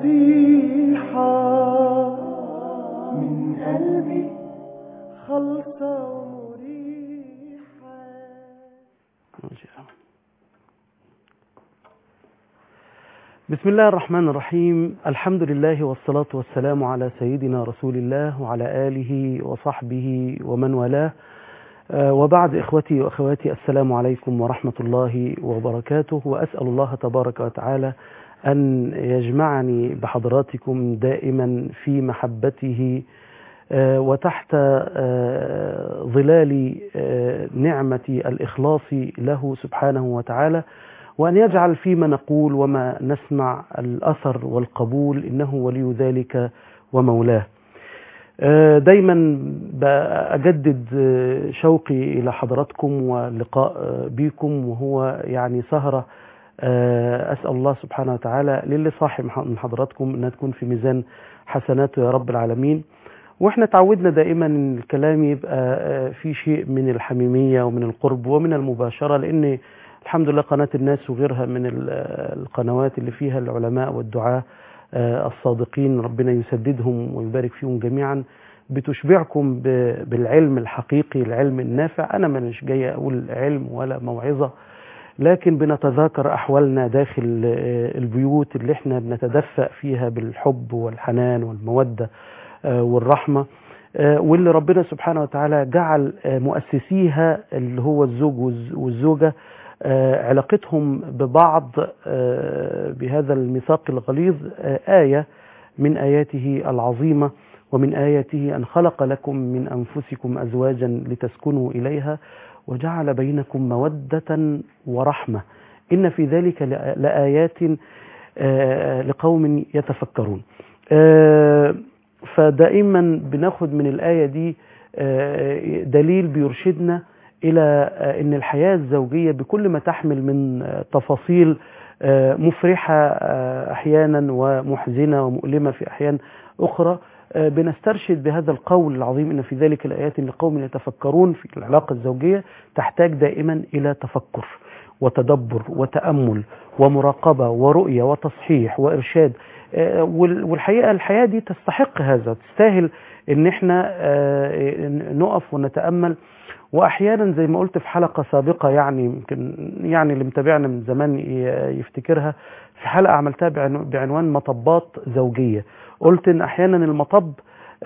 نصيحة من قلبي خلصة ومريحة بسم الله الرحمن الرحيم الحمد لله والصلاة والسلام على سيدنا رسول الله وعلى آله وصحبه ومن والاه آه، وبعد إخوتي وأخواتي السلام عليكم ورحمة الله وبركاته وأسأل الله تبارك وتعالى أن يجمعني بحضراتكم دائما في محبته آه، وتحت آه، ظلال آه، نعمة الإخلاص له سبحانه وتعالى وأن يجعل فيما نقول وما نسمع الأثر والقبول إنه ولي ذلك ومولاه آه، دايما بأجدد آه، شوقي إلى حضراتكم واللقاء آه، بكم وهو يعني سهرة آه، أسأل الله سبحانه وتعالى للي صاحي من حضراتكم أنها تكون في ميزان حسناته يا رب العالمين واحنا تعودنا دائما ان الكلام يبقى آه، في شيء من الحميمية ومن القرب ومن المباشرة لان الحمد لله قناة الناس وغيرها من ال- القنوات اللي فيها العلماء والدعاة آه، الصادقين ربنا يسددهم ويبارك فيهم جميعا بتشبعكم ب- بالعلم الحقيقي العلم النافع انا مش جاي اقول علم ولا موعظة لكن بنتذاكر احوالنا داخل آه، البيوت اللي احنا بنتدفأ فيها بالحب والحنان والمودة آه، والرحمة آه، واللي ربنا سبحانه وتعالى جعل آه، مؤسسيها اللي هو الزوج والز- والزوجة آه، علاقتهم ببعض آه، بهذا الميثاق الغليظ آه، آية من آياته العظيمة ومن آياته أن خلق لكم من أنفسكم أزواجا لتسكنوا إليها وجعل بينكم مودة ورحمة إن في ذلك لآ- لآيات آه، لقوم يتفكرون آه، فدائما بناخد من الآية دي آه، دليل بيرشدنا إلى آه، أن الحياة الزوجية بكل ما تحمل من آه، تفاصيل آه، مفرحة آه، أحيانا ومحزنة ومؤلمة في أحيان أخرى آه، بنسترشد بهذا القول العظيم إن في ذلك الآيات لقوم يتفكرون في العلاقة الزوجية تحتاج دائما إلى تفكر وتدبر وتأمل ومراقبة ورؤية وتصحيح وإرشاد آه، وال- والحقيقة الحياة دي تستحق هذا تستاهل ان احنا آه، نقف ونتأمل واحيانا زي ما قلت في حلقة سابقة يعني يمكن يعني اللي متابعنا من زمان ي- يفتكرها في حلقة عملتها بعنو- بعنوان مطبات زوجية قلت ان احيانا المطب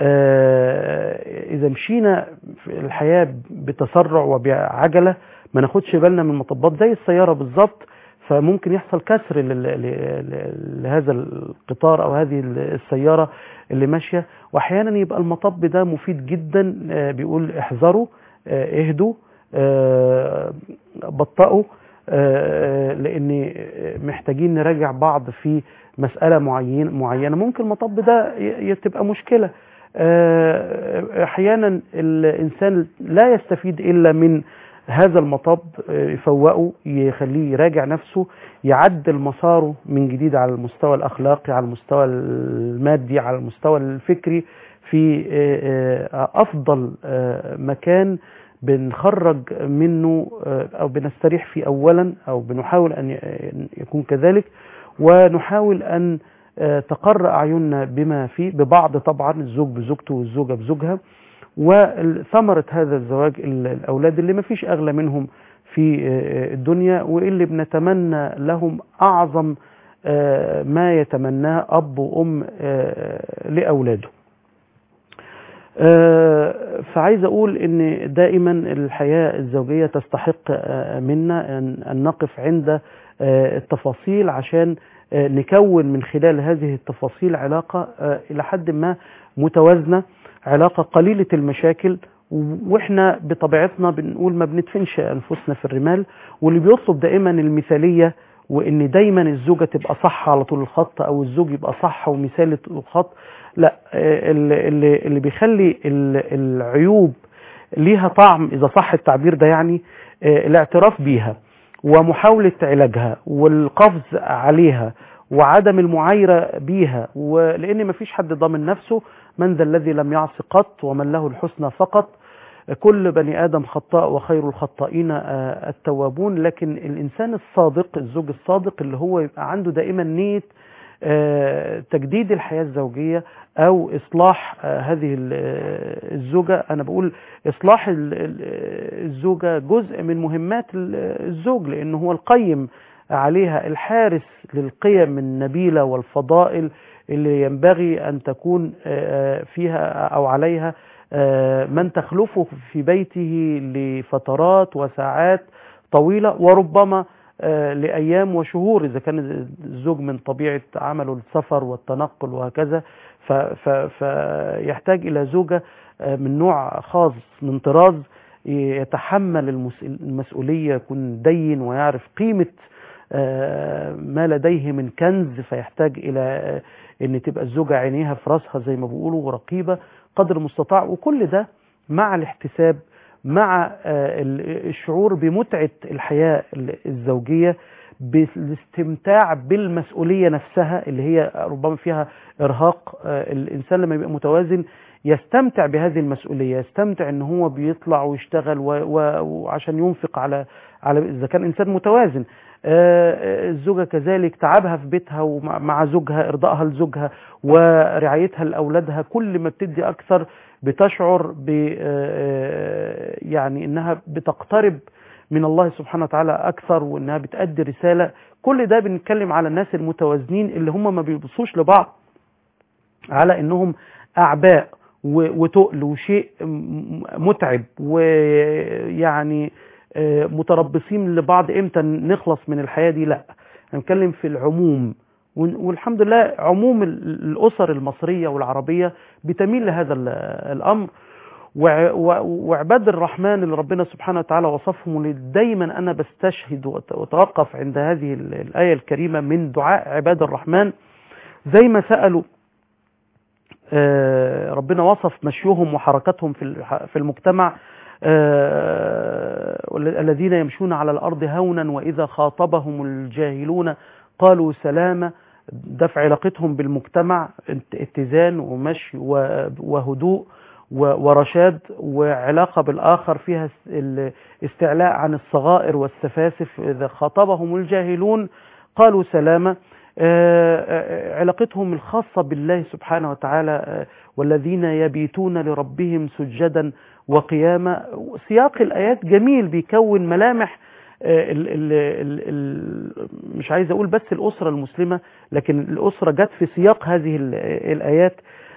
آه، اذا مشينا في الحياة بتسرع وبعجلة ما ناخدش بالنا من المطبات زي السيارة بالظبط فممكن يحصل كسر لل- ل- ل- لهذا القطار او هذه السياره اللي ماشيه واحيانا يبقى المطب ده مفيد جدا آه، بيقول احذروا آه، اهدوا آه، بطئوا آه، لان محتاجين نراجع بعض في مساله معين معينه ممكن المطب ده ي- ي- تبقى مشكله آه، احيانا الانسان لا يستفيد الا من هذا المطب آه، يفوقه يخليه يراجع نفسه يعدل مساره من جديد على المستوى الأخلاقي على المستوى المادي على المستوى الفكري في آه، آه، أفضل آه، مكان بنخرج منه آه، أو بنستريح فيه أولا أو بنحاول أن ي- يكون كذلك ونحاول أن آه، تقر أعيننا بما فيه ببعض طبعا الزوج بزوجته والزوجة بزوجها وثمرة هذا الزواج ال- الأولاد اللي ما فيش أغلى منهم في آه، الدنيا واللي بنتمنى لهم أعظم آه، ما يتمناه أب وأم آه، لأولاده آه، فعايز أقول إن دائما الحياة الزوجية تستحق آه، منا أن أن نقف عند آه، التفاصيل عشان آه، نكون من خلال هذه التفاصيل علاقة آه، إلى حد ما متوازنة علاقة قليلة المشاكل واحنا بطبيعتنا بنقول ما بندفنش انفسنا في الرمال واللي بيطلب دائما المثاليه وان دايما الزوجه تبقى صح على طول الخط او الزوج يبقى صح ومثالي طول الخط لا آه، اللي, اللي, اللي بيخلي ال- العيوب ليها طعم اذا صح التعبير ده يعني آه، الاعتراف بيها ومحاولة علاجها والقفز عليها وعدم المعايرة بيها ولأن مفيش حد ضامن نفسه من ذا الذي لم يعص قط ومن له الحسنى فقط كل بني آدم خطاء وخير الخطائين آه، التوابون لكن الإنسان الصادق الزوج الصادق اللي هو يبقى عنده دائما نية آه، تجديد الحياة الزوجية أو إصلاح آه، هذه ال- آه، الزوجة أنا بقول إصلاح ال- ال- الزوجة جزء من مهمات ال- الزوج لأنه هو القيم عليها الحارس للقيم النبيلة والفضائل اللي ينبغي أن تكون آه، فيها أو عليها آه، من تخلفه في بيته لفترات وساعات طويلة وربما آه، لأيام وشهور إذا كان الزوج من طبيعة عمله السفر والتنقل وهكذا ف- ف- فيحتاج إلى زوجة آه، من نوع خاص من طراز يتحمل المس- المسؤولية يكون دين ويعرف قيمة آه، ما لديه من كنز فيحتاج إلى آه، ان تبقى الزوجة عينيها في راسها زي ما بيقولوا ورقيبة قدر المستطاع وكل ده مع الاحتساب مع آه، ال- الشعور بمتعة الحياة ال- الزوجية بالاستمتاع بالمسؤولية نفسها اللي هي ربما فيها إرهاق آه، الإنسان لما يبقى متوازن يستمتع بهذه المسؤولية يستمتع ان هو بيطلع ويشتغل و- و- وعشان ينفق على على اذا كان انسان متوازن آه، آه، الزوجة كذلك تعبها في بيتها ومع مع زوجها ارضائها لزوجها ورعايتها لاولادها كل ما بتدي اكثر بتشعر ب آه، يعني انها بتقترب من الله سبحانه وتعالى اكثر وانها بتأدي رسالة كل ده بنتكلم على الناس المتوازنين اللي هم ما بيبصوش لبعض على انهم اعباء و- وتقل وشيء م- متعب ويعني آه، متربصين لبعض امتى نخلص من الحياة دي لا هنتكلم في العموم ون- والحمد لله عموم ال- الأسر المصرية والعربية بتميل لهذا ال- الأمر وع- وع- وعباد الرحمن اللي ربنا سبحانه وتعالى وصفهم واللي دايما أنا بستشهد وأت- وأتوقف عند هذه ال- الآية الكريمة من دعاء عباد الرحمن زي ما سألوا آه، ربنا وصف مشيهم وحركتهم في الح- في المجتمع آه، والذ- الذين يمشون على الأرض هونا وإذا خاطبهم الجاهلون قالوا سلاما ده في علاقتهم بالمجتمع ات- اتزان ومشي و- وهدوء و- ورشاد وعلاقة بالآخر فيها اس- ال- استعلاء عن الصغائر والسفاسف إذا خاطبهم الجاهلون قالوا سلاما آه، آه، علاقتهم الخاصة بالله سبحانه وتعالى آه، والذين يبيتون لربهم سجدا وقياما سياق الآيات جميل بيكون ملامح آه، ال ال ال ال مش عايز أقول بس الأسرة المسلمة لكن الأسرة جت في سياق هذه ال- الآيات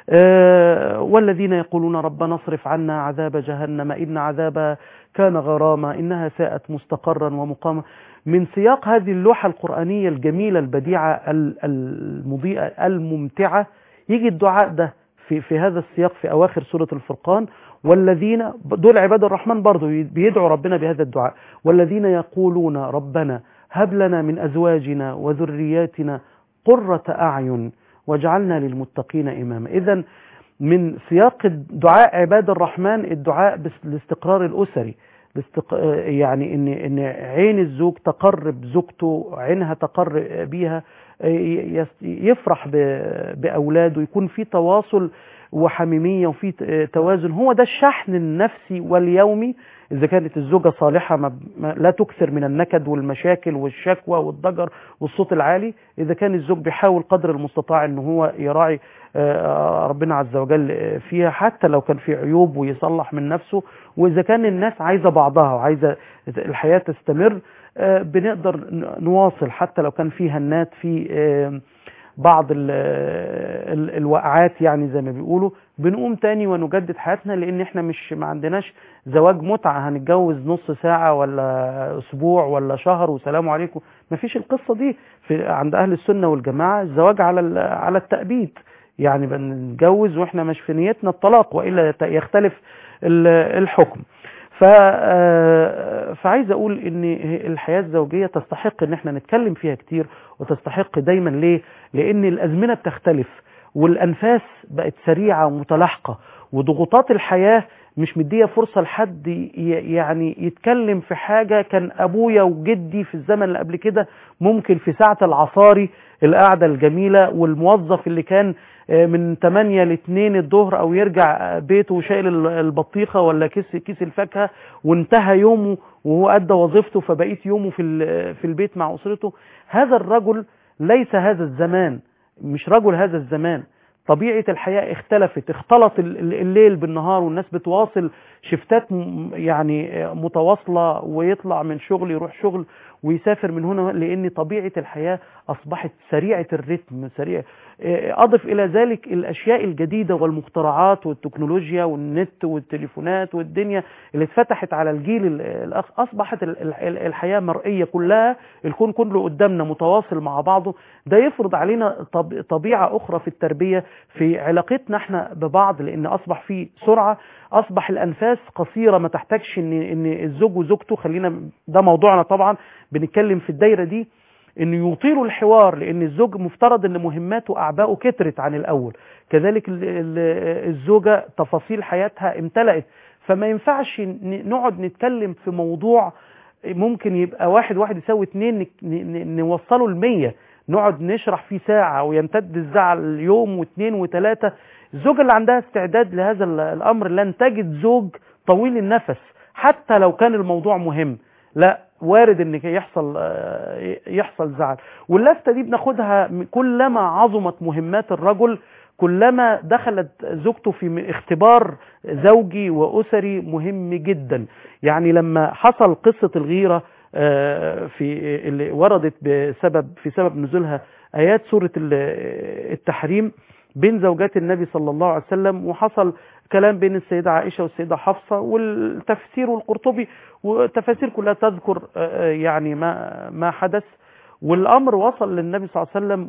آه، والذين يقولون ربنا اصرف عنا عذاب جهنم إن عذابها كان غراما إنها ساءت مستقرا ومقاما من سياق هذه اللوحة القرآنية الجميلة البديعة ال- المضيئة الممتعة يجي الدعاء ده في, في هذا السياق في أواخر سورة الفرقان والذين دول عباد الرحمن برضو بيدعوا ربنا بهذا الدعاء والذين يقولون ربنا هب لنا من أزواجنا وذرياتنا قرة أعين واجعلنا للمتقين إماما إذا من سياق دعاء عباد الرحمن الدعاء بالاستقرار الأسري الاستق... يعني ان ان عين الزوج تقر بزوجته عينها تقر بيها يس- يفرح ب- باولاده يكون في تواصل وحميميه وفي ت- توازن هو ده الشحن النفسي واليومي اذا كانت الزوجه صالحه ما ما لا تكثر من النكد والمشاكل والشكوى والضجر والصوت العالي اذا كان الزوج بيحاول قدر المستطاع ان هو يراعي آه، ربنا عز وجل فيها حتى لو كان في عيوب ويصلح من نفسه واذا كان الناس عايزه بعضها وعايزه الحياه تستمر آه، بنقدر ن- نواصل حتى لو كان في هنات في آه، بعض ال ال الوقعات يعني زي ما بيقولوا بنقوم تاني ونجدد حياتنا لان احنا مش ما عندناش زواج متعه هنتجوز نص ساعه ولا اسبوع ولا شهر وسلام عليكم ما فيش القصه دي في عند اهل السنه والجماعه الزواج على ال- على التأبيد يعني بنتجوز واحنا مش في نيتنا الطلاق والا يت- يختلف ال- الحكم ف آه، فعايز اقول ان الحياه الزوجيه تستحق ان احنا نتكلم فيها كتير وتستحق دايما ليه لان الازمنه بتختلف والانفاس بقت سريعه ومتلاحقه وضغوطات الحياه مش مديه فرصه لحد ي- يعني يتكلم في حاجه كان ابويا وجدي في الزمن اللي قبل كده ممكن في ساعه العصاري القعده الجميله والموظف اللي كان آه، من 8 ل 2 الظهر او يرجع آه، بيته وشايل ال- البطيخه ولا كيس كيس الفاكهه وانتهى يومه وهو ادى وظيفته فبقيت يومه في ال- في البيت مع اسرته هذا الرجل ليس هذا الزمان مش رجل هذا الزمان طبيعة الحياة اختلفت اختلط ال- ال- الليل بالنهار والناس بتواصل شفتات م- يعني متواصلة ويطلع من شغل يروح شغل ويسافر من هنا لأن طبيعة الحياة أصبحت سريعة الرتم سريع أضف إلى ذلك الأشياء الجديدة والمخترعات والتكنولوجيا والنت والتليفونات والدنيا اللي اتفتحت على الجيل ال- الأخ أصبحت ال- ال- الحياة مرئية كلها الكون كله قدامنا متواصل مع بعضه ده يفرض علينا طب- طبيعة أخرى في التربية في علاقتنا احنا ببعض لأن أصبح في سرعة أصبح الأنفاس قصيرة ما تحتاجش إن إن الزوج وزوجته خلينا ده موضوعنا طبعا بنتكلم في الدايرة دي انه يطيلوا الحوار لان الزوج مفترض ان مهماته واعبائه كترت عن الاول كذلك ال- ال- الزوجه تفاصيل حياتها امتلأت فما ينفعش ن- نقعد نتكلم في موضوع ممكن يبقى واحد واحد يساوي اتنين ن- ن- نوصله المية نقعد نشرح فيه ساعة ويمتد الزعل يوم واثنين وثلاثة الزوجة اللي عندها استعداد لهذا ال- الأمر لن تجد زوج طويل النفس حتى لو كان الموضوع مهم لا وارد ان يحصل آه، يحصل زعل واللفته دي بناخدها م- كلما عظمت مهمات الرجل كلما دخلت زوجته في م- اختبار زوجي واسري مهم جدا يعني لما حصل قصه الغيره آه، في اللي وردت بسبب في سبب نزولها ايات سوره ال- التحريم بين زوجات النبي صلى الله عليه وسلم وحصل كلام بين السيدة عائشة والسيدة حفصة والتفسير والقرطبي والتفاسير كلها تذكر آه، يعني ما ما حدث والأمر وصل للنبي صلى الله عليه وسلم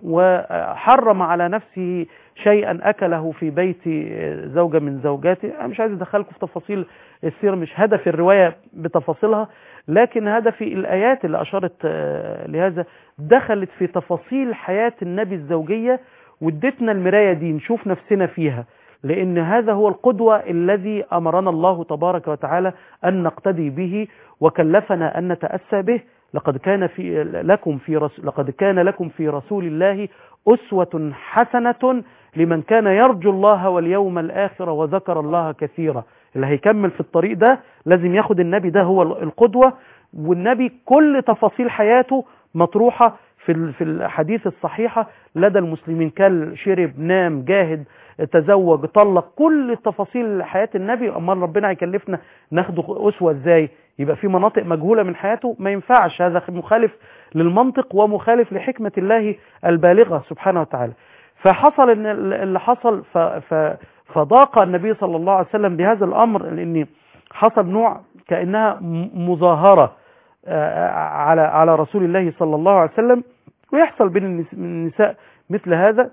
وحرم على نفسه شيئا أكله في بيت زوجة من زوجاته أنا مش عايز أدخلكم في تفاصيل السيرة مش هدف الرواية بتفاصيلها لكن هدف الآيات اللي أشارت آه، لهذا دخلت في تفاصيل حياة النبي الزوجية وادتنا المراية دي نشوف نفسنا فيها لأن هذا هو القدوة الذي أمرنا الله تبارك وتعالى أن نقتدي به وكلفنا أن نتأسى به لقد كان في لكم في رسول لقد كان لكم في رسول الله أسوة حسنة لمن كان يرجو الله واليوم الآخر وذكر الله كثيرا اللي هيكمل في الطريق ده لازم ياخد النبي ده هو القدوة والنبي كل تفاصيل حياته مطروحة في ال- في الحديث الصحيحة لدى المسلمين كل شرب نام جاهد تزوج طلق كل تفاصيل حياة النبي امال ربنا هيكلفنا ناخده أسوة ازاي يبقى في مناطق مجهولة من حياته ما ينفعش هذا مخالف للمنطق ومخالف لحكمة الله البالغة سبحانه وتعالى فحصل ان ال- اللي حصل ف ف فضاق النبي صلى الله عليه وسلم بهذا الامر لان حصل نوع كانها م- مظاهره آه، على على رسول الله صلى الله عليه وسلم ويحصل بين النس- النساء مثل هذا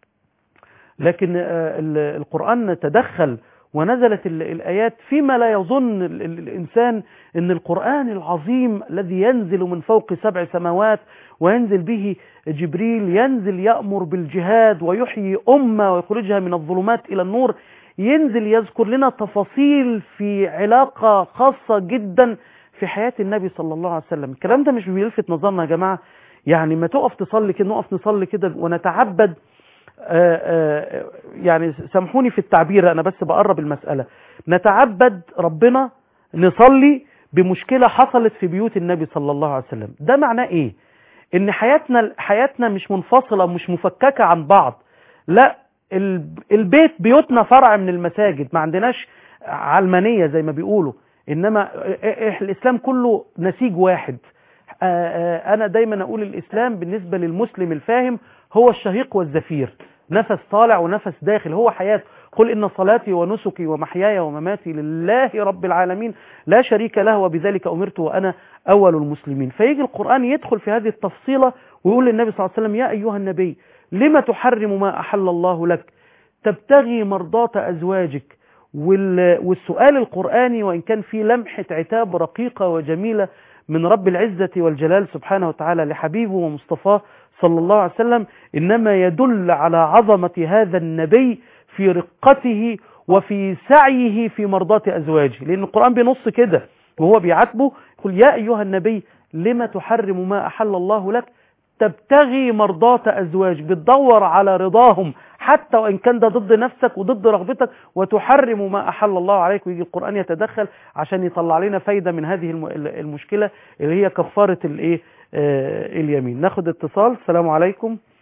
لكن آه، ال- القرآن تدخل ونزلت ال- الآيات فيما لا يظن ال- ال- الإنسان أن القرآن العظيم الذي ينزل من فوق سبع سماوات وينزل به جبريل ينزل يأمر بالجهاد ويحيي أمة ويخرجها من الظلمات إلى النور ينزل يذكر لنا تفاصيل في علاقة خاصة جدا في حياة النبي صلى الله عليه وسلم الكلام ده مش بيلفت نظرنا يا جماعة يعني ما تقف تصلي كده نقف نصلي كده ونتعبد آه، آه، يعني سامحوني في التعبير انا بس بقرب المسألة نتعبد ربنا نصلي بمشكلة حصلت في بيوت النبي صلى الله عليه وسلم ده معناه ايه ان حياتنا حياتنا مش منفصلة مش مفككة عن بعض لا ال- البيت بيوتنا فرع من المساجد ما عندناش علمانية زي ما بيقولوا انما إح- الاسلام كله نسيج واحد آه، آه، انا دايما اقول الاسلام بالنسبة للمسلم الفاهم هو الشهيق والزفير نفس طالع ونفس داخل هو حياة قل إن صلاتي ونسكي ومحياي ومماتي لله رب العالمين لا شريك له وبذلك أمرت وأنا أول المسلمين فيجي القرآن يدخل في هذه التفصيلة ويقول للنبي صلى الله عليه وسلم يا أيها النبي لما تحرم ما أحل الله لك تبتغي مرضات أزواجك وال- والسؤال القرآني وإن كان فيه لمحة عتاب رقيقة وجميلة من رب العزة والجلال سبحانه وتعالى لحبيبه ومصطفاه صلى الله عليه وسلم إنما يدل على عظمة هذا النبي في رقته وفي سعيه في مرضاة أزواجه لأن القرآن بينص كده وهو بيعاتبه يقول يا أيها النبي لما تحرم ما أحل الله لك تبتغي مرضاة أزواج بتدور على رضاهم حتى وإن كان ده ضد نفسك وضد رغبتك وتحرم ما أحل الله عليك ويجي القرآن يتدخل عشان يطلع لنا فايدة من هذه الم- المشكلة اللي هي كفارة الإيه آه، اليمين ناخد اتصال السلام عليكم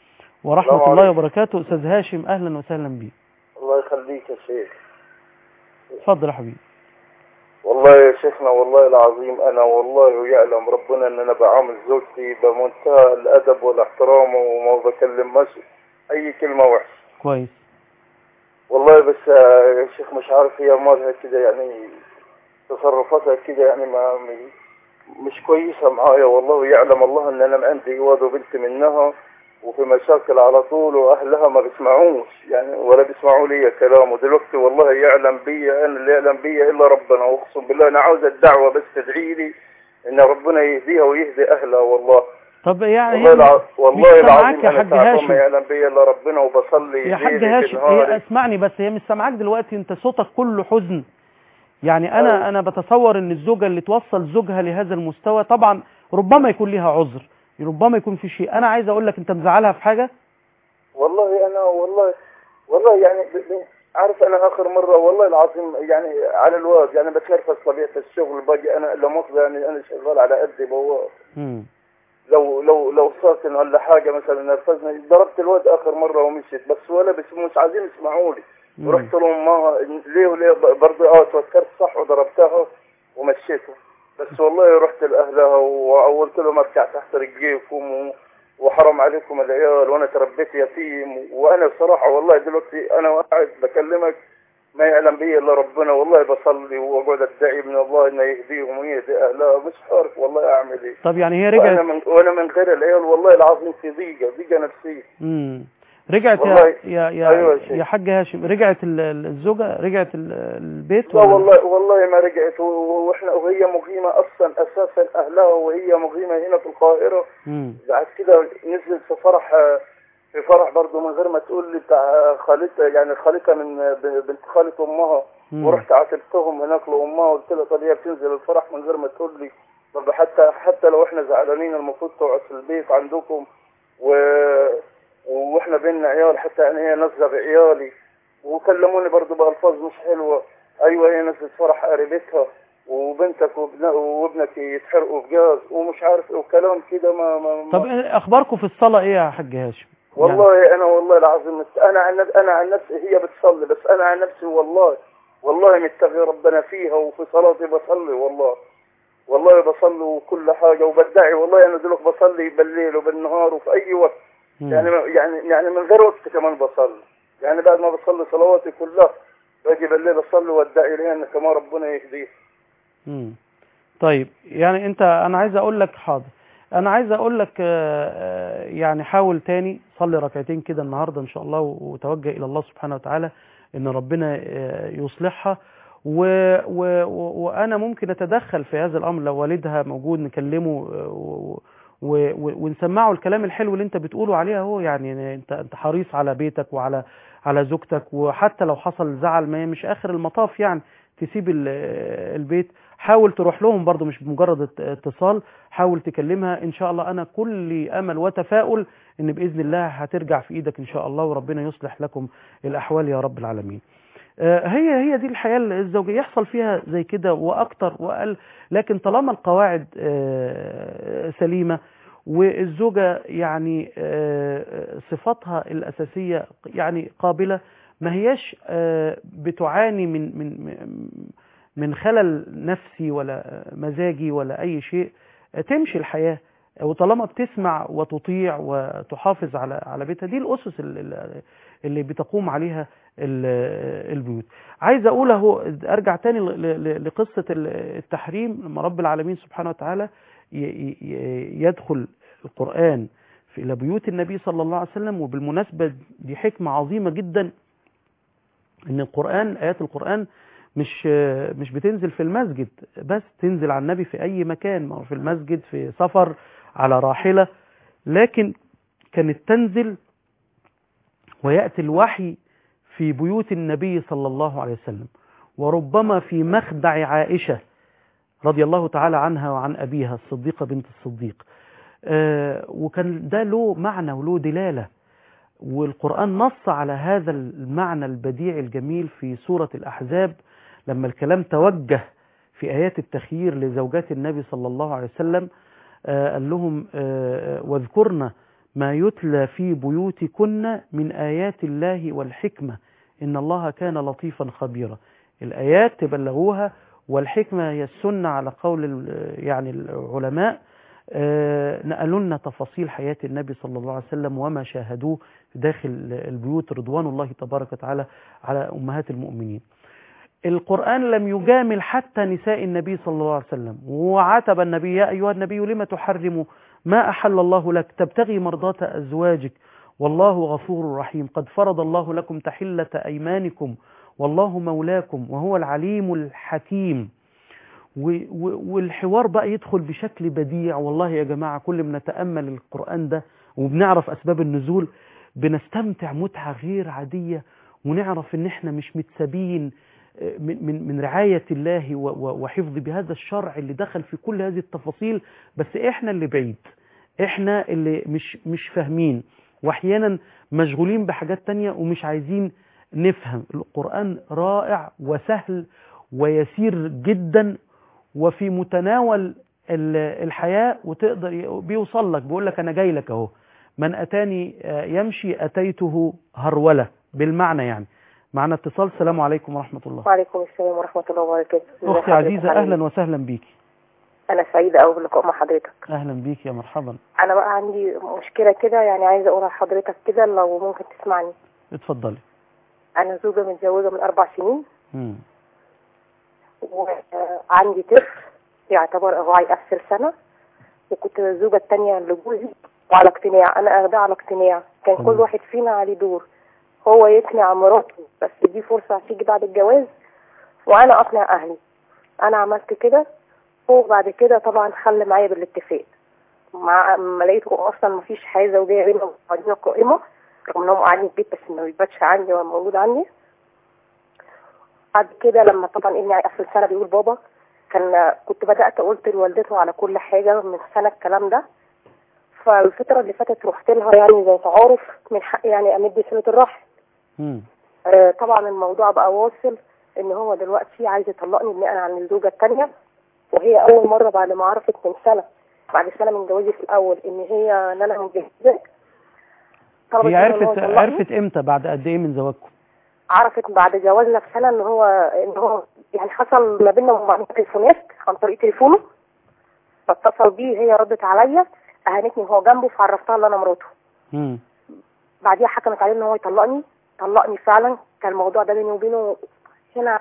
ورحمة السلام الله عليكم. وبركاته أستاذ هاشم أهلا وسهلا بيك الله يخليك يا شيخ اتفضل يا حبيبي والله يا شيخنا والله العظيم انا والله يعلم ربنا ان انا بعامل زوجتي بمنتهى الادب والاحترام وما بكلمش اي كلمه وحشه كويس والله بس آه، يا شيخ مش عارف هي مالها كده يعني تصرفاتها كده يعني ما م- مش كويسه معايا والله يعلم الله ان انا عندي واد وبنت منها وفي مشاكل على طول واهلها ما بيسمعوش يعني ولا بيسمعوا لي كلام ودلوقتي والله يعلم بي انا اللي يعلم بي الا ربنا واقسم بالله انا عاوز الدعوه بس تدعي لي ان ربنا يهديها ويهدي اهلها والله طب يعني والله هي الع... والله مش العظيم سامعاك يا انا حاج تعبان هاشم. ما يعلم بي الا ربنا وبصلي يا حاج ليلي هاشم بنهاري. هي اسمعني بس هي مش سامعاك دلوقتي انت صوتك كله حزن يعني انا أيوة. انا بتصور ان الزوجه اللي توصل زوجها لهذا المستوى طبعا ربما يكون ليها عذر ربما يكون في شيء انا عايز اقول لك انت مزعلها في حاجه والله انا والله والله يعني ب... ب... عارف انا اخر مره والله العظيم يعني على الواد يعني بتنرفز طبيعه الشغل باجي انا لا مؤاخذه يعني انا شغال على قدي بواب امم لو لو لو ساكن ولا حاجه مثلا نرفزني ضربت الواد اخر مره ومشيت بس ولا بس مش عايزين يسمعوا لي مم. رحت لهم ما ليه وليه برضه اه توكرت صح وضربتها ومشيتها بس والله رحت لاهلها وقلت لهم ارجع تحت رجليكم و- وحرام عليكم العيال وانا تربيت يتيم وانا بصراحه والله دلوقتي انا قاعد بكلمك ما يعلم بي الا ربنا والله بصلي واقعد ادعي من الله انه يهديهم ويهدي اهلها مش عارف والله اعمل ايه طب يعني هي وانا رجعت من وانا من غير العيال والله العظيم في ضيقه ضيقه نفسيه امم رجعت يا والله- يا يا, أيوة يا شيخ. يا حاج هاشم رجعت ال- ال- الزوجه رجعت ال- البيت لا ولا- والله والله ما رجعت و- و- واحنا وهي مقيمه اصلا اساسا اهلها وهي مقيمه هنا في القاهره امم بعد كده نزلت في فرح في فرح برضه من غير ما تقول لي بتاع خالتها يعني خالتها من ب- بنت خالة امها مم. ورحت عاتبتهم هناك لامها وقلت لها طب هي بتنزل الفرح من غير ما تقول لي طب حتى حتى لو احنا زعلانين المفروض تقعد في البيت عندكم و واحنا بينا عيال حتى يعني هي نازله بعيالي وكلموني برضه بالفاظ مش حلوه ايوه هي نزلت فرح قريبتها وبنتك وابن- وابنك يتحرقوا بجاز ومش عارف ايه وكلام كده ما, ما, ما طب اخباركم في الصلاه ايه يا حاج هاشم والله انا والله العظيم انا عن نف- انا عن نفسي هي بتصلي بس انا عن نفسي والله والله متقي ربنا فيها وفي صلاتي بصلي والله والله بصلي وكل حاجه وبدعي والله انا دلوقتي بصلي بالليل وبالنهار وفي اي وقت مم. يعني يعني يعني من غير وقت كمان بصلي يعني بعد ما بصلي صلواتي كلها باجي بالليل اصلي وادعي لها ان كمان ربنا يهديه مم. طيب يعني انت انا عايز اقول لك حاضر انا عايز اقول لك آه، آه، يعني حاول تاني صلي ركعتين كده النهارده ان شاء الله وتوجه الى الله سبحانه وتعالى ان ربنا آه، يصلحها و و و وانا ممكن اتدخل في هذا الامر لو والدها موجود نكلمه آه، و و و ونسمعه الكلام الحلو اللي انت بتقوله عليها هو يعني انت انت حريص على بيتك وعلى على زوجتك وحتى لو حصل زعل ما هي مش اخر المطاف يعني تسيب ال- البيت حاول تروح لهم برضو مش بمجرد ات- اتصال حاول تكلمها ان شاء الله انا كل امل وتفاؤل ان باذن الله هترجع في ايدك ان شاء الله وربنا يصلح لكم الاحوال يا رب العالمين آه، هي هي دي الحياه الزوجيه يحصل فيها زي كده واكتر واقل لكن طالما القواعد آه، سليمه والزوجه يعني آه، صفاتها الاساسيه يعني قابله ما هياش آه، بتعاني من من من- من خلل نفسي ولا مزاجي ولا اي شيء آه، تمشي الحياه وطالما بتسمع وتطيع وتحافظ على على بيتها دي الاسس ال- ال- اللي بتقوم عليها ال- البيوت عايز اقول اهو ارجع تاني ل- ل- لقصه ال- التحريم لما رب العالمين سبحانه وتعالى ي- ي- يدخل القران في الى بيوت النبي صلى الله عليه وسلم وبالمناسبه دي حكمه عظيمه جدا ان القران ايات القران مش مش بتنزل في المسجد بس تنزل على النبي في اي مكان ما هو في المسجد في سفر على راحله لكن كانت تنزل وياتي الوحي في بيوت النبي صلى الله عليه وسلم وربما في مخدع عائشه رضي الله تعالى عنها وعن ابيها الصديقه بنت الصديق آه، وكان ده له معنى وله دلاله والقرآن نص على هذا المعنى البديع الجميل في سورة الأحزاب لما الكلام توجه في آيات التخيير لزوجات النبي صلى الله عليه وسلم آه، قال لهم آه، واذكرن ما يتلى في بيوتكن من آيات الله والحكمة إن الله كان لطيفا خبيرا الآيات تبلغوها والحكمة هي السنة على قول ال- يعني العلماء آه، نقلوا لنا تفاصيل حياة النبي صلى الله عليه وسلم وما شاهدوه داخل البيوت رضوان الله تبارك وتعالى على أمهات المؤمنين القرآن لم يجامل حتى نساء النبي صلى الله عليه وسلم وعاتب النبي يا أيها النبي لما تحرم ما أحل الله لك تبتغي مرضات أزواجك والله غفور رحيم قد فرض الله لكم تحلة أيمانكم والله مولاكم وهو العليم الحكيم و- و- والحوار بقى يدخل بشكل بديع والله يا جماعة كل ما نتأمل القرآن ده وبنعرف أسباب النزول بنستمتع متعة غير عادية ونعرف ان احنا مش متسابين آه، من من من رعاية الله و- و- وحفظ بهذا الشرع اللي دخل في كل هذه التفاصيل بس احنا اللي بعيد احنا اللي مش مش فاهمين واحيانا مشغولين بحاجات تانية ومش عايزين نفهم القرآن رائع وسهل ويسير جدا وفي متناول ال- الحياة وتقدر ي- بيوصل لك بيقول لك أنا جاي لك أهو من أتاني آه، يمشي أتيته هرولة بالمعنى يعني معنا اتصال السلام عليكم ورحمة الله وعليكم السلام ورحمة الله وبركاته ازي أختي حضرتك عزيزة عامل أهلا ايه؟ وسهلا بيكي أنا سعيدة أوي باللقاء مع حضرتك أهلا بيكي يا مرحبا أنا بقى عندي مشكلة كده يعني عايزة أقولها لحضرتك كده لو ممكن تسمعني اتفضلي أنا زوجة متزوجة من أربع سنين مم. وعندي طفل يعتبر هو هيقفل سنة وكنت الزوجة التانية لجوزي وعلى اقتناع أنا أخدها على اقتناع كان كل تمام. واحد فينا عليه دور هو يقنع مراته بس دي فرصة هتيجي بعد الجواز وأنا أقنع أهلي أنا عملت كده هو بعد كده طبعا خلى معايا بالاتفاق مع ما لقيته اصلا ما فيش حياه زوجيه بيننا وبعدين قائمه رغم انهم قاعدين في البيت بس ما بيباتش عندي ولا موجود عندي بعد كده لما طبعا ابني هيقفل سنه بيقول بابا كان كنت بدات قلت لوالدته على كل حاجه من سنه الكلام ده فالفتره اللي فاتت رحت لها يعني زي تعارف من حقي يعني امد صله الرحم مم. آه، طبعا الموضوع بقى واصل ان هو دلوقتي عايز يطلقني بناء عن الزوجه الثانيه وهي اول مره بعد ما عرفت من سنه بعد سنه من جوازي في الاول ان هي ان انا متجوزه طلبت هي منه إن هو عرفت يطلقني. عرفت امتى بعد قد ايه من زواجكم عرفت بعد جوازنا بسنه ان هو ان هو يعني حصل ما بيننا وما بين تليفونات عن طريق تليفونه فاتصل بيه هي ردت عليا اهانتني وهو جنبه فعرفتها ان انا مراته مم. بعديها حكمت عليه ان هو يطلقني طلقني فعلا كان الموضوع ده بيني وبينه هنا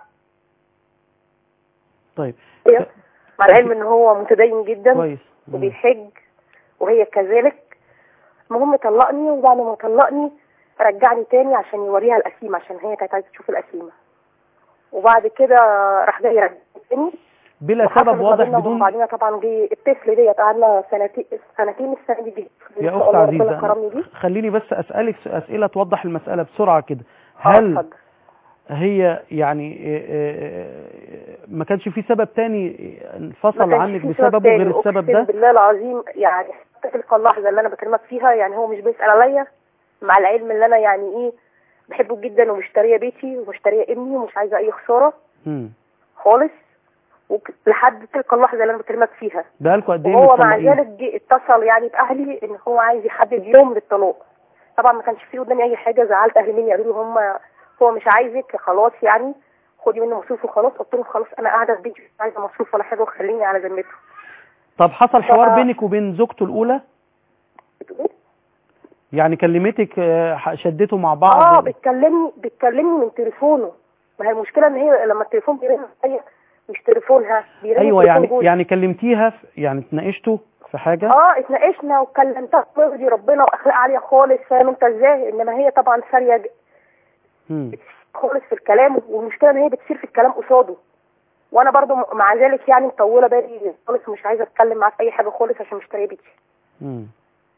طيب مع العلم ان هو متدين جدا كويس مم. وبيحج وهي كذلك المهم طلقني وبعد ما طلقني رجعني تاني عشان يوريها القسيمة عشان هي كانت عايزة تشوف القسيمة وبعد كده راح جاي يرجعني تاني بلا وحصلت سبب ما واضح بيننا بدون وبعدين طبعا جه الطفل ديت قعدنا سنتين سنتين السنة دي جه يا إن شاء اخت الله ربنا عزيزه كرمني أنا- بيه خليني بس اسالك س- اسئله توضح المساله بسرعه كده آه، هل اتفضل. هي يعني آه، آه، ما كانش في سبب تاني ما انفصل كانش عنك في بسببه تاني. غير السبب أقسم ده بالله العظيم يعني حتى تلك اللحظة اللي أنا بكلمك فيها يعني هو مش بيسأل عليا مع العلم اللي أنا يعني إيه بحبه جدا ومشترية بيتي ومشترية ابني ومش عايزة أي خسارة مم. خالص وك- لحد تلك اللحظة اللي أنا بكلمك فيها بقالكوا قد ايه وهو مع متطلقين ذلك جه اتصل يعني بأهلي إن هو عايز يحدد يوم للطلاق طبعا ما كانش في قدامي أي حاجة زعلت أهلي مني قالوا لي هم هو مش عايزك خلاص يعني خدي منه مصروف وخلاص قلت لهم خلاص أنا قاعدة في بيتي مش عايزة مصروف ولا حاجة وخليني على ذمته طب حصل حوار ف- بينك وبين زوجته الاولى بتقول إيه؟ يعني كلمتك آه، ح- شدته مع بعض اه بتكلمني بتكلمني من تليفونه ما هي المشكله ان هي لما التليفون بيرن عليا مش تليفونها بيرن ايوه تليفون يعني جوزي. يعني كلمتيها في- يعني اتناقشتوا في حاجه اه اتناقشنا وكلمتها ترضي ربنا واخلاق عاليه خالص فاهم انت ازاي انما هي طبعا ساريه ج- مم. خالص في الكلام والمشكله ان هي بتسير في الكلام قصاده وانا برضو م- مع ذلك يعني مطوله بالي خالص مش عايزه اتكلم معاه في اي حاجه خالص عشان مشتريه بيتي مم.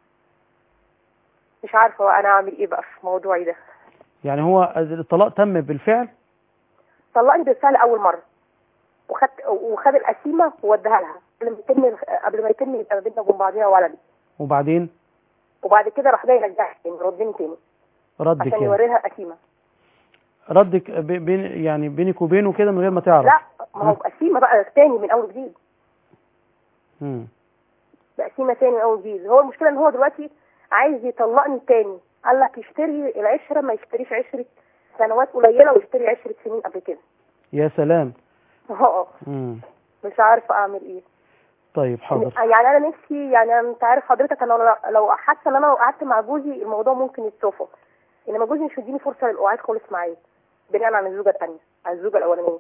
مش عارفه انا اعمل ايه بقى في موضوعي ده يعني هو الطلاق تم بالفعل طلقني بالفعل اول مره وخد وخد القسيمه ووديها لها قبل ما يتم قبل ما يتم يبقى بينا وبين بعضينا ولدي وبعدين وبعد كده راح جاي يرجعني تاني ردني تاني ردك عشان يعني يوريها قسيمه ردك بي- بين يعني بينك وبينه كده من غير ما تعرف لا ما هو ها؟ بقسيمه بقى تاني من اول جديد مم. بقسيمه تاني من اول جديد هو المشكله ان هو دلوقتي عايز يطلقني تاني قال لك يشتري العشره ما يشتريش عشره سنوات قليله ويشتري عشره سنين قبل كده يا سلام اه مم. مش عارفه اعمل ايه طيب حاضر يعني انا نفسي يعني انت عارف حضرتك انا لو- لو حاسه ان انا لو قعدت مع جوزي الموضوع ممكن يتصفى انما جوزي مش مديني فرصه للقعاد خالص معايا بناء على الزوجه الثانيه على الزوجه الاولانيه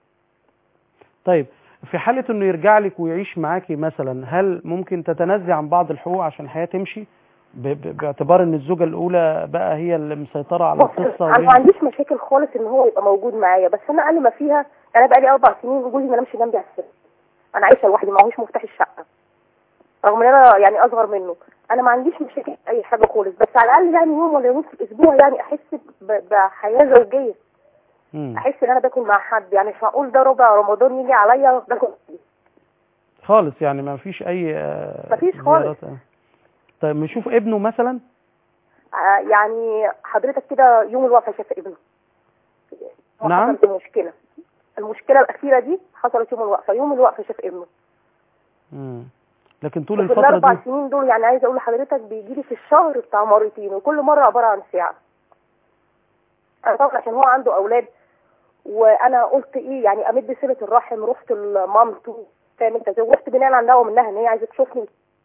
طيب في حالة انه يرجع لك ويعيش معاكي مثلا هل ممكن تتنازلي عن بعض الحقوق عشان الحياة تمشي ب- ب- باعتبار ان الزوجة الاولى بقى هي اللي مسيطرة على بص القصة انا ما وهي- عنديش مشاكل خالص ان هو يبقى موجود معايا بس انا اقل ما فيها انا بقى لي اربع سنين وجوزي ما نامش جنبي على السرير انا عايشه لوحدي معهوش مفتاح الشقه رغم ان انا يعني اصغر منه انا ما عنديش مشاكل في اي حاجه خالص بس على الاقل يعني يوم ولا يومين في الاسبوع يعني احس ب- بحياه زوجيه مم. احس ان انا باكل مع حد يعني مش معقول ده ربع رمضان يجي عليا باكل خالص يعني ما فيش اي آه، مفيش خالص. زيارات، آه. طيب نشوف ابنه مثلا آه، يعني حضرتك كده يوم الوقفه شاف ابنه هو نعم. حصلت المشكله المشكله الاخيره دي حصلت يوم الوقفه يوم الوقفه شاف ابنه مم. لكن طول وفي الفترة الاربع دي سنين دول يعني عايزه اقول لحضرتك بيجي لي في الشهر بتاع مرتين وكل مره عباره عن ساعه انا طبعا عشان هو عنده اولاد وانا قلت ايه يعني امد صله الرحم رحت لمامته فاهم انت رحت بناء على دعوه منها ان هي عايزه تشوفني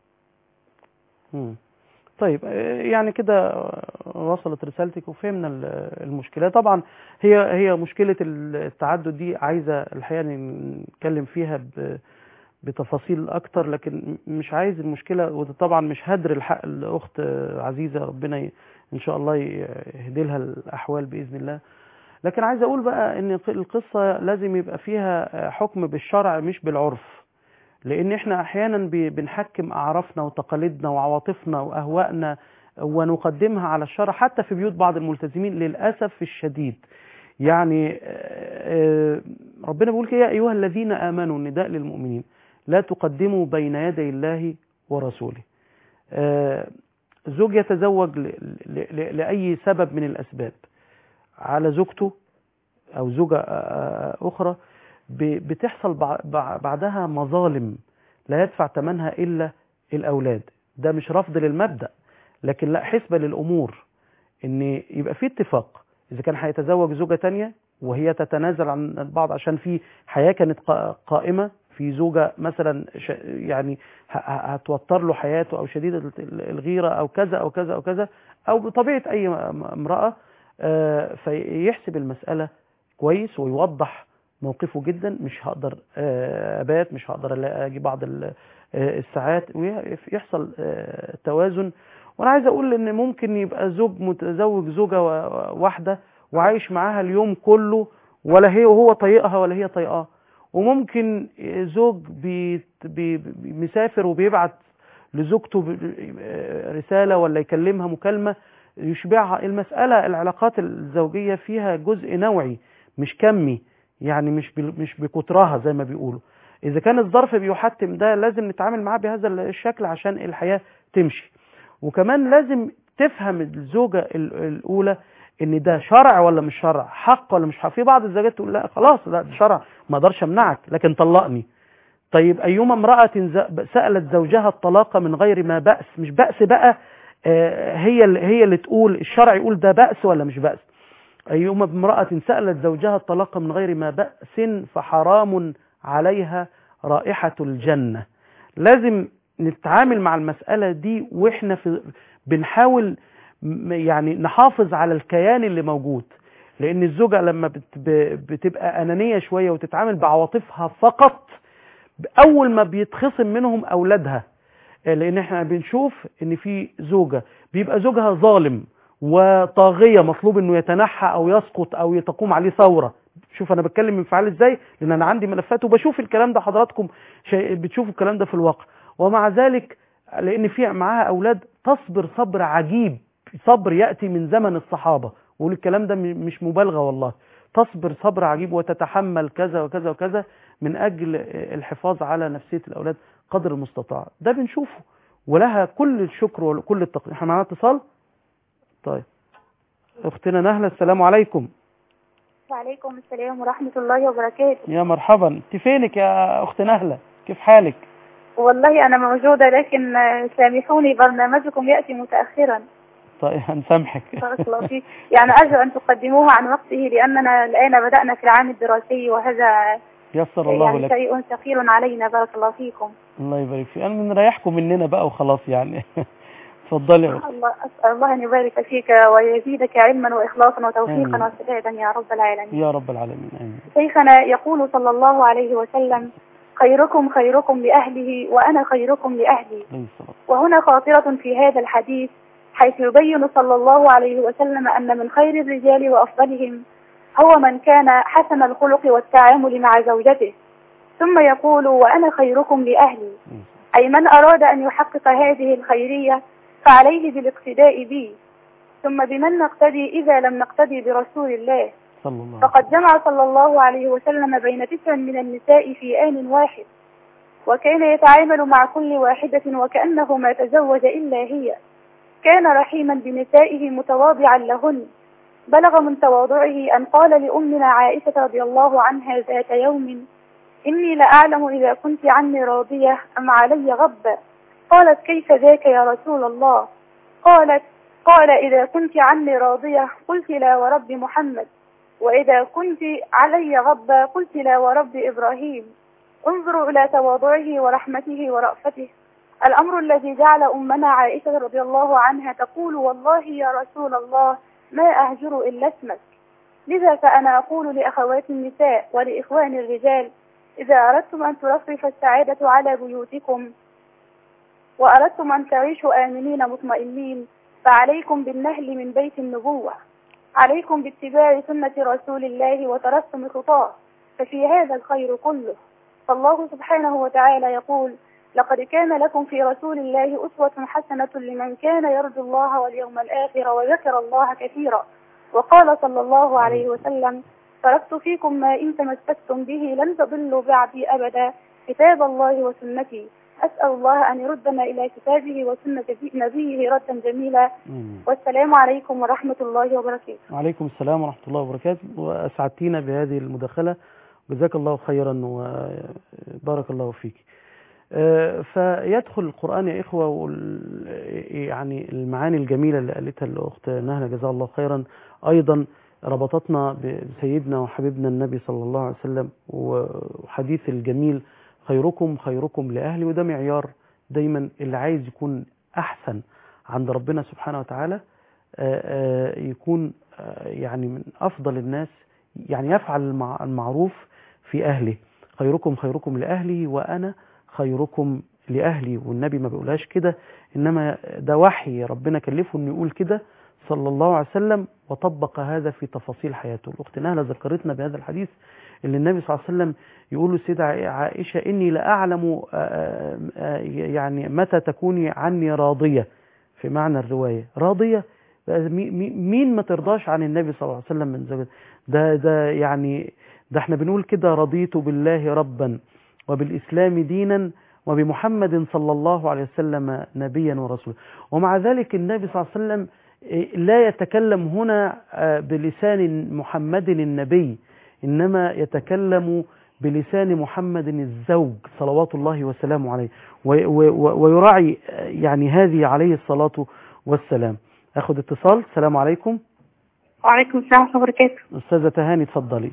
مم. طيب آه، يعني كده آه، وصلت رسالتك وفهمنا ال- المشكلة طبعا هي هي مشكلة التعدد دي عايزة الحقيقة نتكلم فيها ب- بتفاصيل أكتر لكن مش عايز المشكلة وده طبعا مش هدر الحق الأخت آه، عزيزة ربنا ي- إن شاء الله يهدي لها الأحوال بإذن الله لكن عايز أقول بقى إن القصة لازم يبقى فيها آه، حكم بالشرع مش بالعرف لان احنا احيانا بي- بنحكم اعرافنا وتقاليدنا وعواطفنا واهوائنا ونقدمها على الشرع حتى في بيوت بعض الملتزمين للاسف الشديد يعني آه، آه، ربنا بيقول كده يا ايها الذين امنوا النداء للمؤمنين لا تقدموا بين يدي الله ورسوله آه، زوج يتزوج ل- ل- ل- لاي سبب من الاسباب على زوجته او زوجه آه، آه، اخرى ب- بتحصل بع- بع- بعدها مظالم لا يدفع ثمنها الا الاولاد ده مش رفض للمبدا لكن لا حسبه للامور ان يبقى في اتفاق اذا كان هيتزوج زوجه تانية وهي تتنازل عن البعض عشان في حياه كانت قا- قائمه في زوجه مثلا ش- يعني ه- ه- هتوتر له حياته او شديده ال- الغيره او كذا او كذا او كذا او بطبيعه اي م- امراه آه، فيحسب المساله كويس ويوضح موقفه جدا مش هقدر آه، ابات مش هقدر ألا- اجي بعض ال- آه، الساعات ويحصل آه، توازن وانا عايز اقول ان ممكن يبقى زوج متزوج زوجه و- واحده وعايش معاها اليوم كله ولا هي وهو طايقها ولا هي طايقاه وممكن زوج بيت- بي بي مسافر وبيبعت لزوجته ب- آه، رساله ولا يكلمها مكالمه يشبعها المساله العلاقات الزوجيه فيها جزء نوعي مش كمي يعني مش بال- مش بكترها زي ما بيقولوا اذا كان الظرف بيحتم ده لازم نتعامل معاه بهذا الشكل عشان الحياه تمشي وكمان لازم تفهم الزوجه ال- الاولى ان ده شرع ولا مش شرع حق ولا مش حق في بعض الزوجات تقول لا خلاص لا ده شرع ما اقدرش امنعك لكن طلقني طيب ايما امراه ز- سالت زوجها الطلاق من غير ما باس مش باس بقى آه، هي اللي هي اللي تقول الشرع يقول ده باس ولا مش باس أيما امرأة سألت زوجها الطلاق من غير ما بأس فحرام عليها رائحة الجنة لازم نتعامل مع المسألة دي وإحنا في بنحاول م- يعني نحافظ على الكيان اللي موجود لأن الزوجة لما بت ب- بتبقى أنانية شوية وتتعامل بعواطفها فقط أول ما بيتخصم منهم أولادها لأن إحنا بنشوف إن في زوجة بيبقى زوجها ظالم وطاغية مطلوب انه يتنحى او يسقط او تقوم عليه ثورة شوف انا بتكلم انفعال ازاي لان انا عندي ملفات وبشوف الكلام ده حضراتكم شيء بتشوفوا الكلام ده في الواقع ومع ذلك لان في معاها اولاد تصبر صبر عجيب صبر ياتي من زمن الصحابه وقول الكلام ده م- مش مبالغه والله تصبر صبر عجيب وتتحمل كذا وكذا وكذا من اجل الحفاظ على نفسيه الاولاد قدر المستطاع ده بنشوفه ولها كل الشكر وكل التقدير احنا معانا اتصال طيب اختنا نهله السلام عليكم وعليكم السلام ورحمة الله وبركاته يا مرحبا انت فينك يا اخت نهله كيف حالك والله أنا موجودة لكن آه، سامحوني برنامجكم يأتي متأخرا طيب هنسامحك بارك الله فيك يعني أرجو أن تقدموه عن وقته لأننا الآن بدأنا في العام الدراسي وهذا يسر الله يعني لك شيء ثقيل علينا بارك الله فيكم الله يبارك فيك انا بنريحكم مننا بقى وخلاص يعني اتفضلي يا أختي. الله أسأل الله أن يبارك فيك ويزيدك علما وإخلاصا وتوفيقا آمين. وسدادا يا رب العالمين يا رب العالمين امين شيخنا يقول صلى الله عليه وسلم خيركم خيركم لأهله وأنا خيركم لأهلي عليه الصلاه وهنا خاطرة في هذا الحديث حيث يبين صلى الله عليه وسلم أن من خير الرجال وأفضلهم هو من كان حسن الخلق والتعامل مع زوجته ثم يقول وأنا خيركم لأهلي والسلام. أي من أراد أن يحقق هذه الخيرية فعليه بالاقتداء بي ثم بمن نقتدي إذا لم نقتدي برسول الله صلى الله عليه فقد جمع صلى الله عليه وسلم بين تسع من النساء في آن واحد وكان يتعامل مع كل واحدة وكأنه ما تزوج إلا هي كان رحيما بنسائه متواضعا لهن بلغ من تواضعه أن قال لأمنا عائشة رضي الله عنها ذات يوم إني لأعلم إذا كنت عني راضية أم علي غضب قالت كيف ذاك يا رسول الله قالت قال إذا كنت عني راضية قلت لا ورب محمد وإذا كنت علي غضبا قلت لا ورب إبراهيم انظروا إلى تواضعه ورحمته ورأفته الأمر الذي جعل أمنا عائشة رضي الله عنها تقول والله يا رسول الله ما أهجر إلا اسمك لذا فأنا أقول لأخوات النساء ولإخوان الرجال إذا أردتم أن ترفرف السعادة على بيوتكم وأردتم أن تعيشوا آمنين مطمئنين فعليكم بالنهل من بيت النبوة عليكم باتباع سنة رسول الله وترسم خطاه ففي هذا الخير كله فالله سبحانه وتعالى يقول لقد كان لكم في رسول الله أسوة حسنة لمن كان يرجو الله واليوم الآخر وذكر الله كثيرا وقال صلى الله عليه وسلم تركت فيكم ما إن تمسكتم به لن تضلوا بعدي أبدا كتاب الله وسنتي أسأل الله أن يردنا إلى كتابه وسنة نبيه ردا جميلا آمين. والسلام عليكم ورحمة الله وبركاته وعليكم السلام ورحمة الله وبركاته وأسعدتينا بهذه المداخلة جزاك الله خيرا وبارك الله فيك آه، فيدخل القرآن يا إخوة وال- يعني المعاني الجميلة اللي قالتها الأخت نهلة جزاها الله خيرا أيضا ربطتنا بسيدنا وحبيبنا النبي صلى الله عليه وسلم وحديث الجميل خيركم خيركم لأهلي وده معيار دايما اللي عايز يكون أحسن عند ربنا سبحانه وتعالى آه، آه، يكون آه، يعني من أفضل الناس يعني يفعل المع- المعروف في أهله خيركم خيركم لأهلي وأنا خيركم لأهلي والنبي ما بيقولهاش كده إنما ده وحي ربنا كلفه إنه يقول كده صلى الله عليه وسلم وطبق هذا في تفاصيل حياته الأخت نهلة ذكرتنا بهذا الحديث اللي النبي صلى الله عليه وسلم يقول له السيدة عائشة إني لأعلم آه، آه، يعني متى تكوني عني راضية في معنى الرواية راضية مي- مي- مين ما ترضاش عن النبي صلى الله عليه وسلم من زوجته ده ده يعني ده احنا بنقول كده رضيت بالله ربا وبالإسلام دينا وبمحمد صلى الله عليه وسلم نبيا ورسولا ومع ذلك النبي صلى الله عليه وسلم إيه، لا يتكلم هنا آه، بلسان محمد النبي إنما يتكلم بلسان محمد الزوج صلوات الله وسلامه عليه و- و- و- ويراعي آه، يعني هذه عليه الصلاة والسلام أخذ اتصال السلام عليكم وعليكم السلام ورحمة الله وبركاته أستاذة تهاني اتفضلي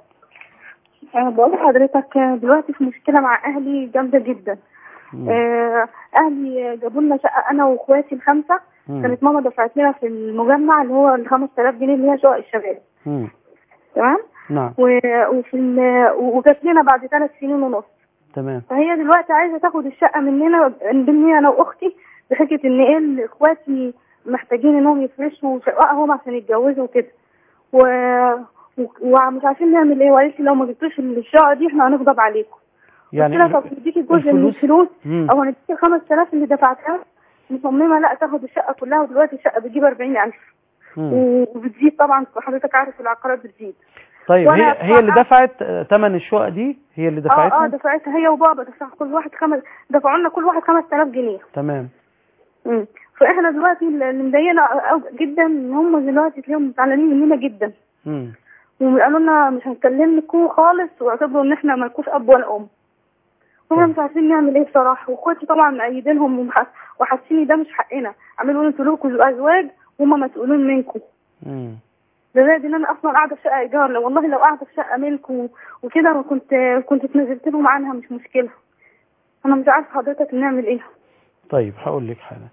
أه بقول لحضرتك آه، دلوقتي في مشكلة مع أهلي جامدة جدا مم. آه، أهلي جابوا لنا شقة أنا وإخواتي الخمسة مم. كانت ماما دفعت لنا في المجمع اللي هو ال 5000 جنيه اللي هي شقق الشباب مم. تمام نعم و- وفي ال- وجات لنا بعد ثلاث سنين ونص تمام فهي دلوقتي عايزة تاخد الشقة مننا مني أنا وأختي بحجة إن إيه اللي إخواتي محتاجين إنهم يفرشوا شققهم عشان يتجوزوا وكده و... و- ومش عارفين نعمل إيه وقالت لي لو ما جبتوش الشقة دي إحنا هنغضب عليكم يعني قلت لها طب نديكي جزء من الفلوس- الفلوس مم. او هنديكي ال 5000 اللي دفعتها مصممه لا تاخد الشقه كلها ودلوقتي الشقه بتجيب 40000 مم. وبتزيد طبعا حضرتك عارف العقارات بتزيد طيب وأنا هي هي اللي بصراحة- دفعت آه، ثمن الشقق دي هي اللي اه اه دفعتها دفعتها هي وبابا دفع كل واحد خمس دفعوا لنا كل واحد 5000 جنيه تمام مم. فاحنا دلوقتي اللي مضايقنا أو- جدا ان هم دلوقتي تلاقيهم زعلانين مننا جدا مم. وقالوا لنا مش هنكلمكم خالص واعتبروا ان احنا مالكوش اب ولا ام طبعا مش عارفين نعمل ايه بصراحه واخواتي طبعا مأيدينهم ومح- وحاسين ده مش حقنا عمالين انتوا لكم ازواج وهم مسؤولين منكم مم. لدرجه ان انا اصلا قاعده في شقه ايجار لو والله لو قاعده في شقه ملك و- وكده ما كنت كنت اتنازلت لهم عنها مش مشكله انا مش عارفه حضرتك نعمل ايه طيب هقول لك حاجه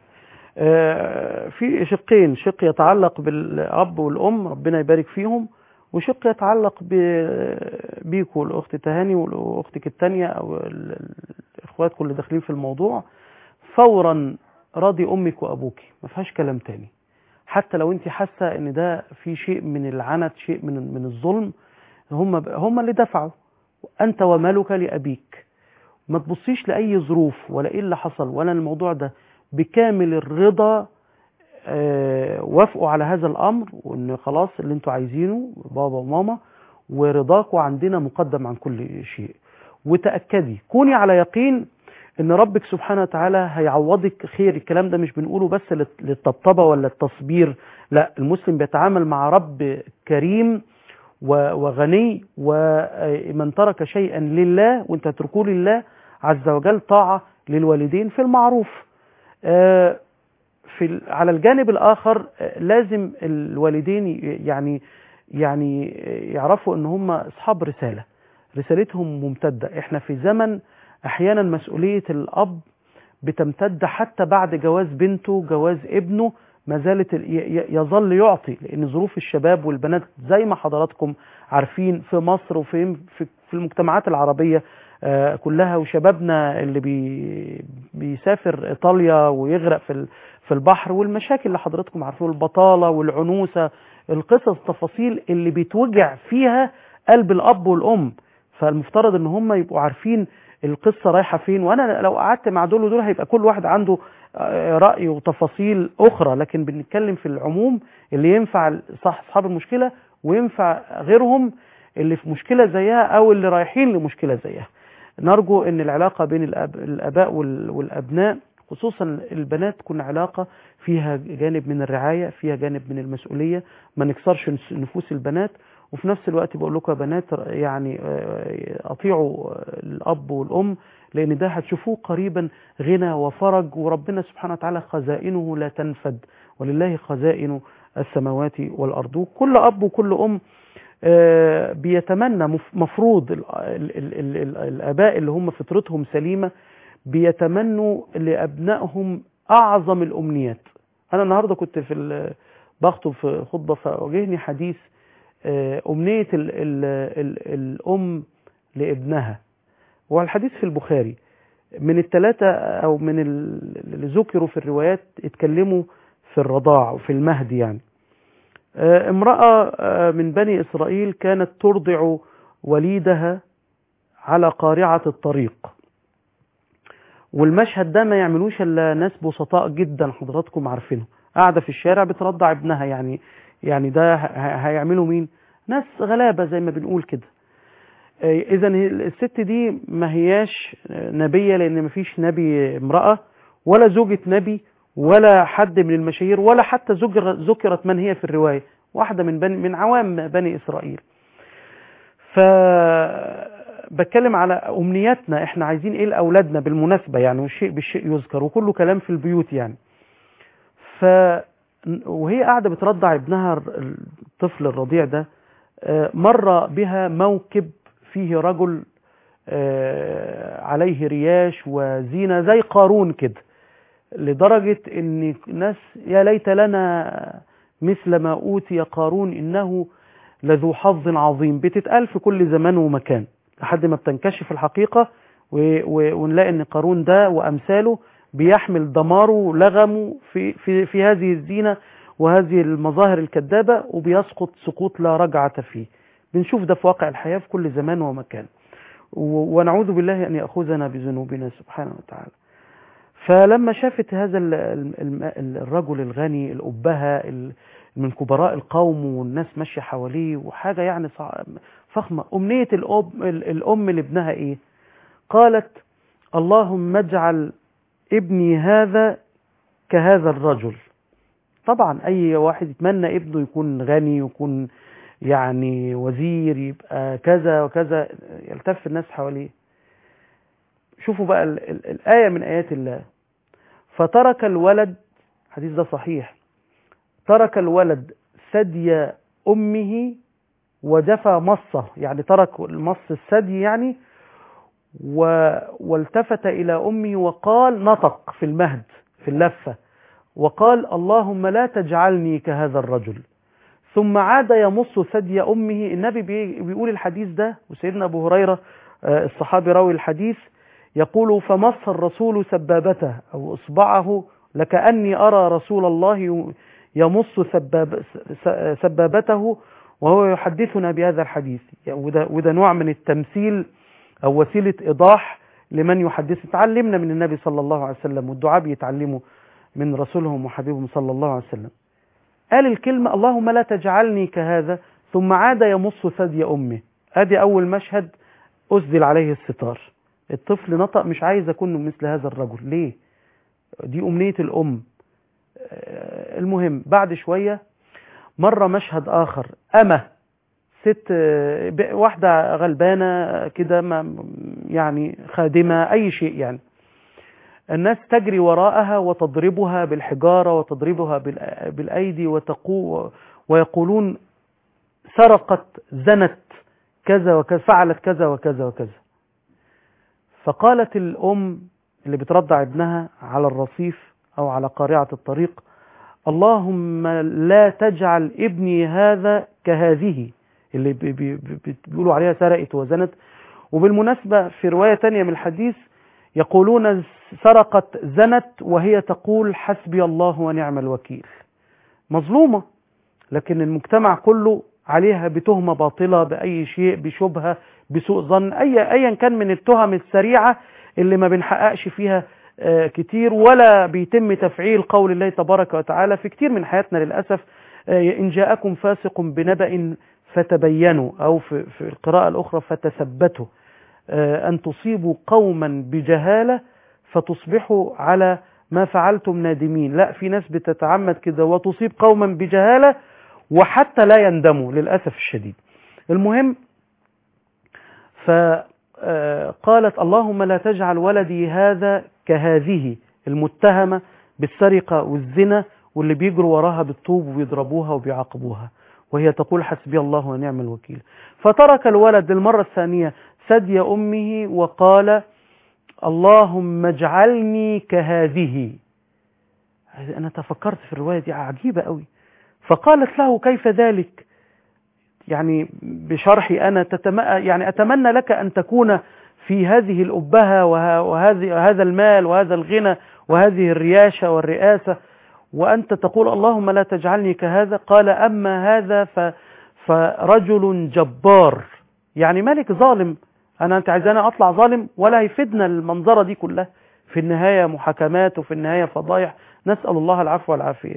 آه، في شقين شق يتعلق بالاب والام ربنا يبارك فيهم وشق يتعلق ب- بيكوا الاخت تهاني واختك الثانيه او ال- ال- الاخوات اللي داخلين في الموضوع فورا راضي امك وابوك ما فيهاش كلام تاني حتى لو انت حاسه ان ده في شيء من العنت شيء من من الظلم هم هم اللي دفعوا انت ومالك لابيك ما تبصيش لاي ظروف ولا ايه اللي حصل ولا الموضوع ده بكامل الرضا آه، وافقوا على هذا الامر وان خلاص اللي انتوا عايزينه بابا وماما ورضاكوا عندنا مقدم عن كل شيء وتاكدي كوني على يقين ان ربك سبحانه وتعالى هيعوضك خير الكلام ده مش بنقوله بس للت- للطبطبه ولا التصبير لا المسلم بيتعامل مع رب كريم و- وغني ومن ترك شيئا لله وانت تتركوه لله عز وجل طاعة للوالدين في المعروف آه، في ال- على الجانب الآخر آه، لازم الوالدين ي- يعني يعني يعرفوا ان هم اصحاب رسالة رسالتهم ممتدة احنا في زمن احيانا مسؤولية الاب بتمتد حتى بعد جواز بنته جواز ابنه ما زالت ال- ي- ي- يظل يعطي لان ظروف الشباب والبنات زي ما حضراتكم عارفين في مصر وفي في في المجتمعات العربيه آه، كلها وشبابنا اللي بي بيسافر ايطاليا ويغرق في ال- في البحر والمشاكل اللي حضراتكم عارفين البطاله والعنوسه القصص التفاصيل اللي بيتوجع فيها قلب الاب والام فالمفترض ان هم يبقوا عارفين القصه رايحه فين وانا لو قعدت مع دول ودول هيبقى كل واحد عنده آه، راي وتفاصيل اخرى لكن بنتكلم في العموم اللي ينفع صح اصحاب المشكله وينفع غيرهم اللي في مشكله زيها او اللي رايحين لمشكله زيها نرجو ان العلاقه بين الأب الاباء وال- والابناء خصوصا البنات تكون علاقه فيها جانب من الرعايه فيها جانب من المسؤوليه ما نكسرش نس- نفوس البنات وفي نفس الوقت بقول لكم يا بنات يعني آه، اطيعوا الاب والام لان ده هتشوفوه قريبا غنى وفرج وربنا سبحانه وتعالى خزائنه لا تنفد ولله خزائن السماوات والارض وكل اب وكل ام آه، بيتمنى مف- مفروض ال- ال- ال- ال- ال- الاباء اللي هم فطرتهم سليمه بيتمنوا لابنائهم اعظم الامنيات انا النهارده كنت في ال- بخطب في خطبه فواجهني حديث آه، امنيه ال ال ال الام لابنها والحديث في البخاري من الثلاثه او من ال- اللي ذكروا في الروايات اتكلموا في الرضاع وفي المهد يعني آه، امرأة آه، من بني إسرائيل كانت ترضع وليدها على قارعة الطريق والمشهد ده ما يعملوش إلا ناس بسطاء جدا حضراتكم عارفينه قاعدة في الشارع بترضع ابنها يعني يعني ده ه- هيعملوا مين ناس غلابة زي ما بنقول كده إذا الست دي ما هياش نبية لأن ما فيش نبي امرأة ولا زوجة نبي ولا حد من المشاهير ولا حتى ذكر- ذكرت من هي في الرواية واحدة من بني من عوام بني إسرائيل ف بتكلم على أمنياتنا احنا عايزين ايه لأولادنا بالمناسبة يعني والشيء بالشيء يذكر وكله كلام في البيوت يعني ف وهي قاعدة بترضع ابنها الطفل الرضيع ده آه، مر بها موكب فيه رجل آه، عليه رياش وزينة زي قارون كده لدرجة ان ناس يا ليت لنا مثل ما أوتي قارون إنه لذو حظ عظيم بتتقال في كل زمان ومكان لحد ما بتنكشف الحقيقة و- و- ونلاقي ان قارون ده وأمثاله بيحمل دماره ولغمه في, في, في هذه الزينة وهذه المظاهر الكذابة وبيسقط سقوط لا رجعة فيه بنشوف ده في واقع الحياة في كل زمان ومكان و- ونعوذ بالله أن يأخذنا بذنوبنا سبحانه وتعالى فلما شافت هذا ال- ال- الم- الرجل الغني الأبهة ال- من كبراء القوم والناس ماشية حواليه وحاجة يعني صع- فخمة أمنية الأم, ال- الأم لابنها إيه قالت اللهم اجعل ابني هذا كهذا الرجل طبعا أي واحد يتمنى ابنه يكون غني يكون يعني وزير يبقى كذا وكذا يلتف الناس حواليه شوفوا بقى ال ال الآية من آيات الله فترك الولد حديث ده صحيح ترك الولد ثدي أمه وجفى مصه يعني ترك مص الثدي يعني و... والتفت إلى أمه وقال نطق في المهد في اللفة وقال اللهم لا تجعلني كهذا الرجل ثم عاد يمص ثدي أمه النبي بي... بيقول الحديث ده وسيدنا أبو هريرة آه، الصحابي راوي الحديث يقول فمص الرسول سبابته أو إصبعه لكأني أرى رسول الله ي- يمص سباب س- سبابته وهو يحدثنا بهذا الحديث يعني وده, وده نوع من التمثيل أو وسيلة إيضاح لمن يحدث تعلمنا من النبي صلى الله عليه وسلم والدعاء بيتعلموا من رسولهم وحبيبهم صلى الله عليه وسلم قال الكلمة اللهم لا تجعلني كهذا ثم عاد يمص ثدي أمه ادي أول مشهد أسدل عليه الستار الطفل نطق مش عايز أكون مثل هذا الرجل ليه دي أمنية الأم آه، المهم بعد شوية مرة مشهد آخر أمة ست آه، ب- واحدة غلبانة كده ما- يعني خادمة أي شيء يعني الناس تجري وراءها وتضربها بالحجارة وتضربها بالأ- بالأيدي وتقو ويقولون سرقت زنت كذا وكذا فعلت كذا وكذا وكذا فقالت الأم اللي بترضع ابنها على الرصيف أو على قارعة الطريق اللهم لا تجعل ابني هذا كهذه اللي بي بي بي بيقولوا عليها سرقت وزنت وبالمناسبة في رواية تانية من الحديث يقولون سرقت زنت وهي تقول حسبي الله ونعم الوكيل مظلومة لكن المجتمع كله عليها بتهمة باطلة بأي شيء بشبهة بسوء ظن أي أيا كان من التهم السريعة اللي ما بنحققش فيها آه، كتير ولا بيتم تفعيل قول الله تبارك وتعالى في كتير من حياتنا للأسف آه، إن جاءكم فاسق بنبأ فتبينوا أو في, في القراءة الأخرى فتثبتوا آه، أن تصيبوا قوما بجهالة فتصبحوا على ما فعلتم نادمين لا في ناس بتتعمد كده وتصيب قوما بجهالة وحتى لا يندموا للأسف الشديد المهم فقالت اللهم لا تجعل ولدي هذا كهذه المتهمة بالسرقة والزنا واللي بيجروا وراها بالطوب وبيضربوها وبيعاقبوها وهي تقول حسبي الله ونعم الوكيل فترك الولد للمرة الثانية ثدي أمه وقال اللهم اجعلني كهذه أنا تفكرت في الرواية دي عجيبة قوي فقالت له كيف ذلك يعني بشرحي أنا تتم... يعني أتمنى لك أن تكون في هذه الأبهة وه... وهذه هذا المال وهذا الغنى وهذه الرياشة والرئاسة وأنت تقول اللهم لا تجعلني كهذا قال أما هذا ف... فرجل جبار يعني ملك ظالم أنا أنت عايزاني أطلع ظالم ولا هيفيدنا المنظرة دي كلها في النهاية محاكمات وفي النهاية فضايح نسأل الله العفو والعافية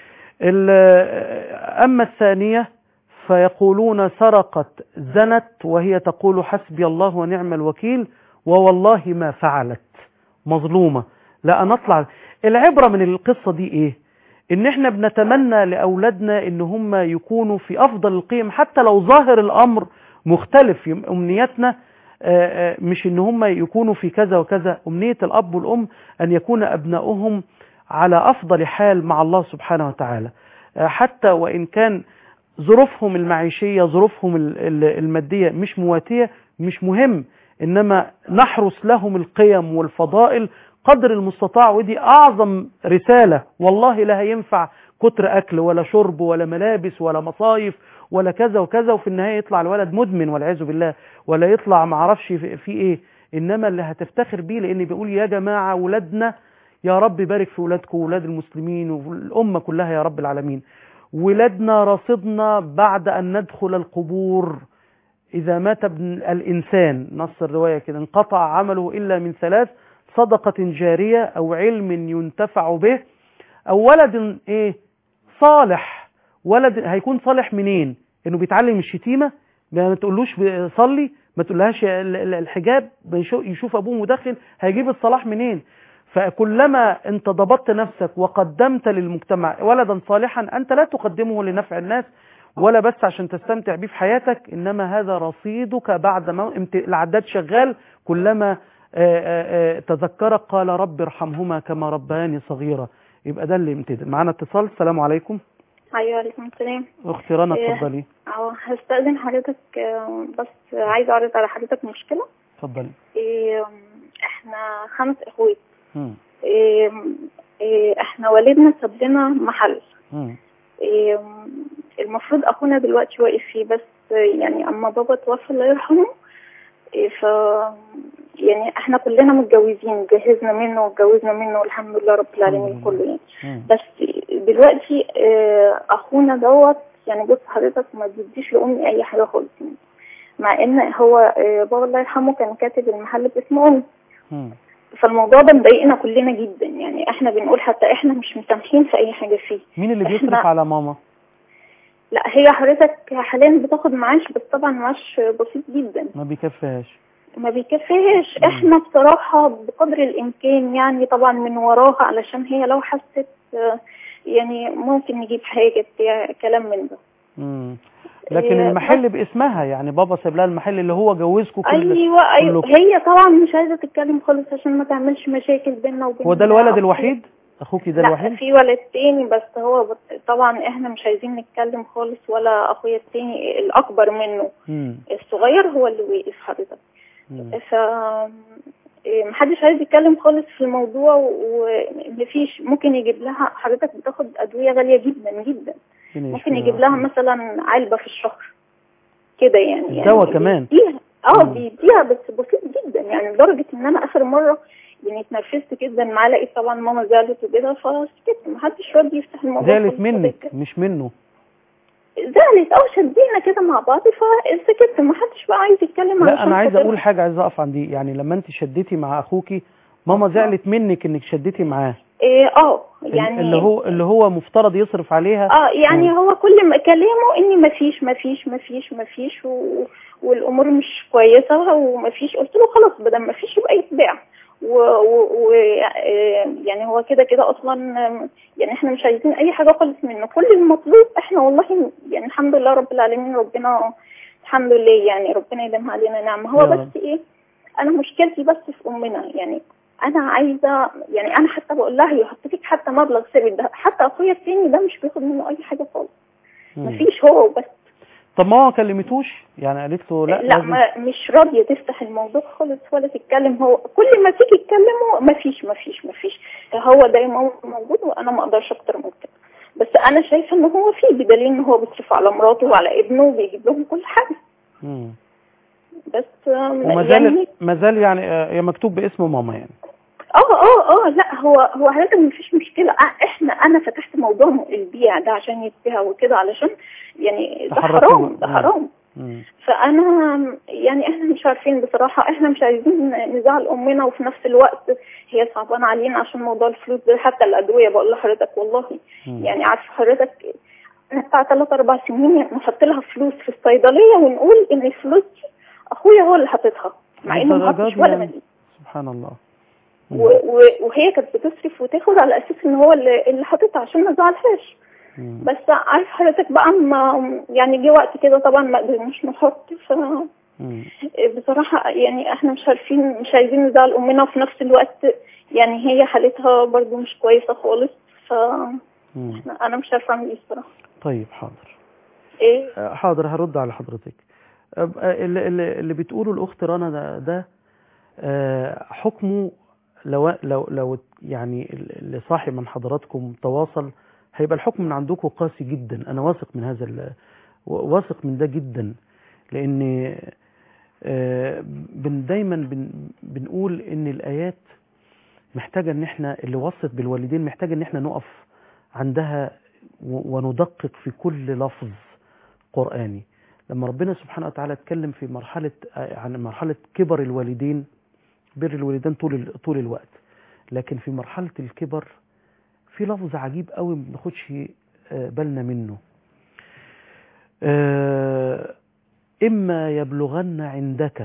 أما الثانية فيقولون سرقت زنت وهي تقول حسبي الله ونعم الوكيل ووالله ما فعلت مظلومة لا نطلع العبرة من القصة دي ايه ان احنا بنتمنى لأولادنا ان هم يكونوا في افضل القيم حتى لو ظاهر الامر مختلف امنياتنا مش ان هم يكونوا في كذا وكذا امنية الاب والام ان يكون ابنائهم على افضل حال مع الله سبحانه وتعالى حتى وان كان ظروفهم المعيشية ظروفهم المادية مش مواتية مش مهم إنما نحرس لهم القيم والفضائل قدر المستطاع ودي أعظم رسالة والله لا هينفع كتر أكل ولا شرب ولا ملابس ولا مصايف ولا كذا وكذا وفي النهاية يطلع الولد مدمن والعياذ بالله ولا يطلع معرفش في إيه إنما اللي هتفتخر بيه لأن بيقول يا جماعة ولادنا يا رب بارك في ولادكم وولاد المسلمين والأمة كلها يا رب العالمين ولادنا رصدنا بعد أن ندخل القبور إذا مات ابن الإنسان نص الرواية كده انقطع عمله إلا من ثلاث صدقة جارية أو علم ينتفع به أو ولد إيه صالح ولد هيكون صالح منين إنه بيتعلم الشتيمة ما تقولوش صلي ما تقولهاش الحجاب يشوف أبوه مدخن هيجيب الصلاح منين فكلما انت ضبطت نفسك وقدمت للمجتمع ولدا صالحا انت لا تقدمه لنفع الناس ولا بس عشان تستمتع بيه في حياتك انما هذا رصيدك بعد ما العداد شغال كلما آه، آه، آه، تذكرك قال رب ارحمهما كما ربياني صغيرة يبقى ده اللي امتداد معانا اتصال السلام عليكم ايوه عليكم السلام اختي رنا إيه. اتفضلي اه هستأذن حضرتك آه، بس عايزة اعرض على حضرتك مشكلة اتفضلي إيه، احنا خمس اخوات مم. إيه، إيه، احنا والدنا ساب لنا محل مم. إيه، المفروض اخونا دلوقتي واقف فيه بس يعني اما بابا توفى الله يرحمه إيه، ف يعني احنا كلنا متجوزين جهزنا منه واتجوزنا منه والحمد لله رب العالمين الحمد كله يعني مم. بس دلوقتي آه، اخونا دوت يعني بص حضرتك ما بيديش لامي اي حاجه خالص يعني. مع ان هو آه، بابا الله يرحمه كان كاتب المحل باسم امي مم. فالموضوع ده مضايقنا كلنا جدا يعني احنا بنقول حتى احنا مش مسامحين في اي حاجه فيه مين اللي إحنا- بيصرف على ماما لا هي حضرتك حاليا بتاخد معاش بس طبعا معاش بسيط جدا ما بيكفيهاش ما بيكفيهاش مم. احنا بصراحة بقدر الامكان يعني طبعا من وراها علشان هي لو حست آه، يعني ممكن نجيب حاجة بتاع كلام من ده مم. لكن إيه، المحل باسمها يعني بابا ساب لها المحل اللي هو جوزكم كل ايوه ايوه كلكم. هي طبعا مش عايزة تتكلم خالص عشان ما تعملش مشاكل بيننا وبين هو ده الولد الوحيد اخوكي ده لا الوحيد في ولد تاني بس هو بت- طبعا احنا مش عايزين نتكلم خالص ولا اخويا التاني الاكبر منه مم. الصغير هو اللي واقف حضرتك مم. ف إيه، محدش عايز يتكلم خالص في الموضوع ومفيش ممكن يجيب لها حضرتك بتاخد ادويه غاليه جدا جدا ربنا ممكن يشفيها. يجيب لها مثلا علبه في الشهر كده يعني الدواء يعني كمان. بيديها اه مم. بيديها بس بسيط جدا يعني لدرجه ان انا اخر مره يعني اتنرفزت جدا معاه لقيت طبعا ماما زعلت وكده فسكت محدش راضي يفتح الموضوع زعلت خالص منك وسكت. مش منه زعلت اه شدينا كده مع بعض فسكت محدش بقى عايز يتكلم لا علشان انا عايز خاطر- اقول حاجه عايز اقف عندي يعني لما انت شديتي مع اخوكي ماما زعلت منك انك شديتي معاه إيه، اه ال- يعني اللي هو اللي هو مفترض يصرف عليها اه يعني مم. هو كل ما كلامه اني مفيش مفيش مفيش مفيش و... والامور مش كويسه ومفيش قلت له خلاص بدل مفيش يبقى يتباع و, و... و... آه، يعني هو كده كده اصلا آم، يعني احنا مش عايزين اي حاجه خالص منه كل المطلوب احنا والله يعني الحمد لله رب العالمين ربنا الحمد لله يعني ربنا يديمها علينا نعمه هو يا بس رب. ايه انا مشكلتي بس في امنا يعني انا عايزه يعني انا حتى بقول لها يحط فيك حتى مبلغ ثابت ده حتى اخويا التاني ده مش بياخد منه اي حاجه خالص مم. مفيش هو وبس طب ماما ما كلمتوش يعني قالت له لا, لا, لازم ما مش راضيه تفتح الموضوع خالص ولا تتكلم هو كل ما تيجي تكلمه مفيش مفيش مفيش هو دايما موجود وانا ما اقدرش اكتر من كده بس انا شايفه ان هو فيه بدليل ان هو بيصرف على مراته وعلى ابنه وبيجيب لهم كل حاجه مم. بس آم، وما زال ما زال يعني آه، هي مكتوب باسم ماما يعني اه اه اه لا هو هو حضرتك مفيش مشكله آه، احنا انا فتحت موضوع البيع ده عشان يتباع وكده علشان يعني ده تحركوه. حرام ده مم. حرام مم. فانا يعني احنا مش عارفين بصراحه احنا مش عايزين نزعل امنا وفي نفس الوقت هي صعبانه علينا عشان موضوع الفلوس ده حتى الادويه بقول لحضرتك والله مم. يعني عارف حضرتك انا بتاع ثلاث اربع سنين نحط لها فلوس في الصيدليه ونقول ان الفلوس دي اخويا هو اللي حاططها مع انه ما للدرجة حطش دي ولا يعني؟ مليم سبحان الله مم. و- و- وهي كانت بتصرف وتاخد على اساس ان هو اللي اللي حاططها عشان ما نزعلهاش مم. بس عارف حضرتك بقى ما يعني جه وقت كده طبعا ما قدرناش نحط ف مم. بصراحة يعني احنا مش عارفين مش عايزين نزعل امنا وفي نفس الوقت يعني هي حالتها برضو مش كويسة خالص ف مم. انا مش عارفة اعمل ايه الصراحة طيب حاضر ايه آه، حاضر هرد على حضرتك آه، اللي, اللي, اللي بتقوله الاخت رنا ده, ده آه، حكمه لو لو لو يعني اللي صاحي من حضراتكم تواصل هيبقى الحكم من عندكم قاسي جدا انا واثق من هذا ال- واثق من ده جدا لان آه، بن دايما بن بنقول ان الايات محتاجه ان احنا اللي وصت بالوالدين محتاجه ان احنا نقف عندها و- وندقق في كل لفظ قرآني لما ربنا سبحانه وتعالى اتكلم في مرحلة عن مرحلة كبر الوالدين بر الوالدين طول ال- طول الوقت لكن في مرحلة الكبر في لفظ عجيب قوي ما بناخدش آه، بالنا منه آه، إما يبلغن عندك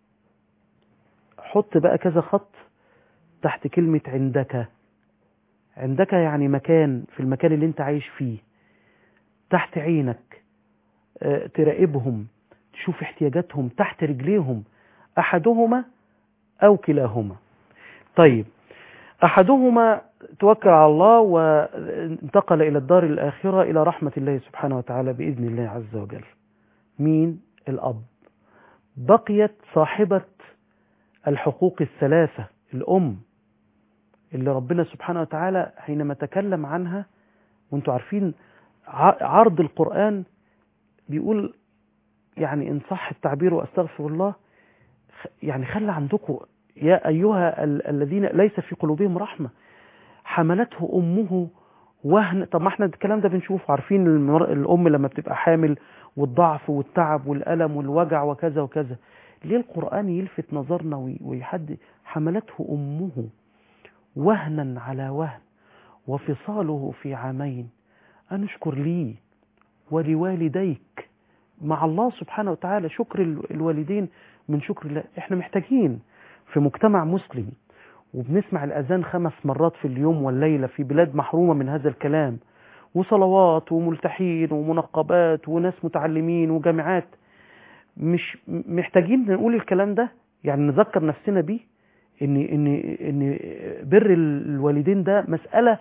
حط بقى كذا خط تحت كلمة عندك عندك يعني مكان في المكان اللي انت عايش فيه تحت عينك آه، تراقبهم تشوف احتياجاتهم تحت رجليهم احدهما أو كلاهما طيب أحدهما توكل على الله وانتقل إلى الدار الآخرة إلى رحمة الله سبحانه وتعالى بإذن الله عز وجل مين الأب بقيت صاحبة الحقوق الثلاثة الأم اللي ربنا سبحانه وتعالى حينما تكلم عنها وانتوا عارفين ع- عرض القرآن بيقول يعني إن صح التعبير وأستغفر الله خ- يعني خلى عندكم يا أيها ال- الذين ليس في قلوبهم رحمة حملته أمه وهن طب ما احنا الكلام ده بنشوفه عارفين المر... الأم لما بتبقى حامل والضعف والتعب والألم والوجع وكذا وكذا ليه القرآن يلفت نظرنا وي- ويحد حملته أمه وهنا على وهن وفصاله في عامين أن اشكر لي ولوالديك مع الله سبحانه وتعالى شكر ال- الوالدين من شكر الله احنا محتاجين في مجتمع مسلم وبنسمع الأذان خمس مرات في اليوم والليلة في بلاد محرومة من هذا الكلام وصلوات وملتحين ومنقبات وناس متعلمين وجامعات مش محتاجين نقول الكلام ده يعني نذكر نفسنا بيه ان ان ان بر الوالدين ده مسألة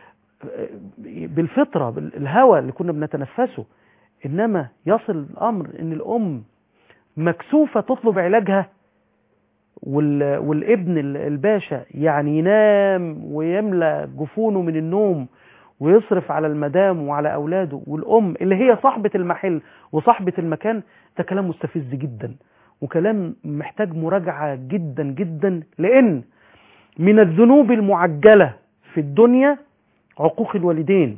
بالفطرة بالهوى اللي كنا بنتنفسه انما يصل الامر ان الام مكسوفة تطلب علاجها وال... والابن ال- الباشا يعني ينام ويملى جفونه من النوم ويصرف على المدام وعلى أولاده والأم اللي هي صاحبة المحل وصاحبة المكان ده كلام مستفز جدا وكلام محتاج مراجعة جدا جدا لأن من الذنوب المعجلة في الدنيا عقوق الوالدين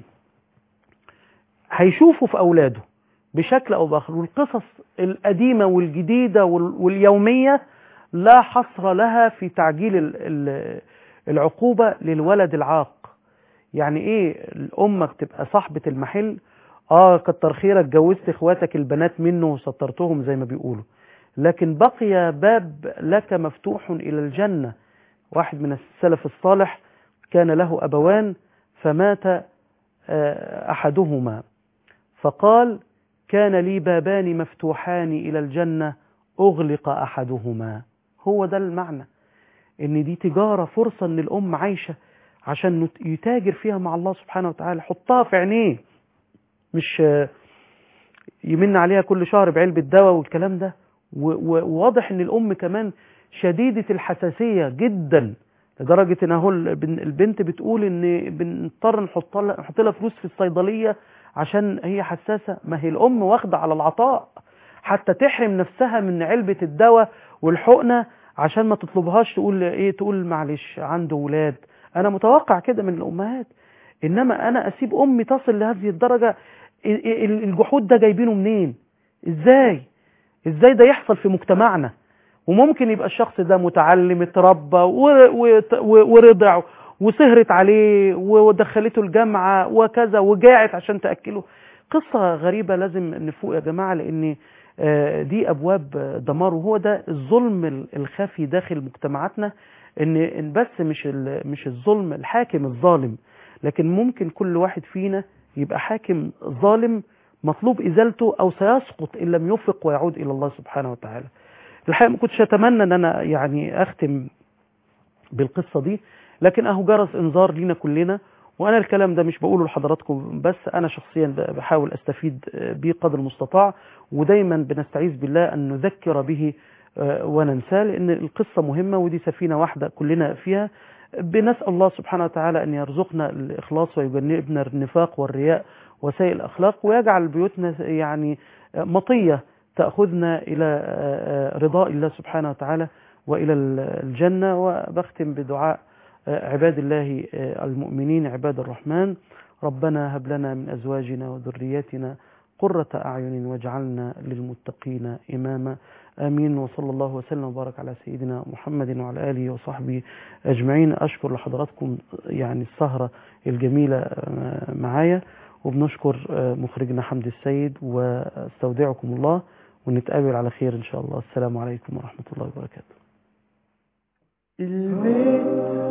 هيشوفوا في أولاده بشكل أو بآخر والقصص القديمة والجديدة وال- واليومية لا حصر لها في تعجيل ال- ال- العقوبة للولد العاق يعني ايه الامك تبقى صاحبة المحل اه كتر خيرك جوزت اخواتك البنات منه وسترتهم زي ما بيقولوا لكن بقي باب لك مفتوح الى الجنة واحد من السلف الصالح كان له ابوان فمات آه، احدهما فقال كان لي بابان مفتوحان الى الجنة اغلق احدهما هو ده المعنى ان دي تجارة فرصة ان الام عايشة عشان نت- يتاجر فيها مع الله سبحانه وتعالى حطها في عينيه مش آه، يمن عليها كل شهر بعلبة دواء والكلام ده و- و- وواضح ان الام كمان شديدة الحساسية جدا لدرجة ان اهو البن- البنت بتقول ان بنضطر نحط لها نحط لها فلوس في الصيدلية عشان هي حساسة ما هي الام واخدة على العطاء حتى تحرم نفسها من علبة الدواء والحقنة عشان ما تطلبهاش تقول ايه تقول معلش عنده ولاد انا متوقع كده من الامهات انما انا اسيب امي تصل لهذه الدرجة ال- ال- الجحود ده جايبينه منين ازاي ازاي ده يحصل في مجتمعنا وممكن يبقى الشخص ده متعلم اتربى ور- وت- و- ورضع وسهرت عليه ودخلته الجامعة وكذا وجاعت عشان تأكله قصة غريبة لازم نفوق يا جماعة لأن آه، دي أبواب آه، دمار وهو ده الظلم ال- الخفي داخل مجتمعاتنا إن إن بس مش ال- مش الظلم الحاكم الظالم لكن ممكن كل واحد فينا يبقى حاكم ظالم مطلوب إزالته أو سيسقط إن لم يفق ويعود إلى الله سبحانه وتعالى الحقيقة ما كنتش أتمنى أن أنا يعني أختم بالقصة دي لكن أهو جرس إنذار لينا كلنا وأنا الكلام ده مش بقوله لحضراتكم بس أنا شخصيا بحاول أستفيد بيه قدر المستطاع ودايما بنستعيذ بالله أن نذكر به آه، وننساه لأن القصة مهمة ودي سفينة واحدة كلنا فيها بنسأل الله سبحانه وتعالى أن يرزقنا الإخلاص ويجنبنا النفاق والرياء وسيء الأخلاق ويجعل بيوتنا يعني مطية تأخذنا إلى آه، آه، رضاء الله سبحانه وتعالى وإلى الجنة وبختم بدعاء آه، عباد الله آه، المؤمنين عباد الرحمن ربنا هب لنا من أزواجنا وذرياتنا قرة أعين واجعلنا للمتقين إماما آمين وصلى الله وسلم وبارك على سيدنا محمد وعلى آله وصحبه أجمعين أشكر لحضراتكم يعني السهرة الجميلة آه، معايا وبنشكر آه، مخرجنا حمد السيد واستودعكم الله ونتقابل على خير إن شاء الله السلام عليكم ورحمة الله وبركاته البيت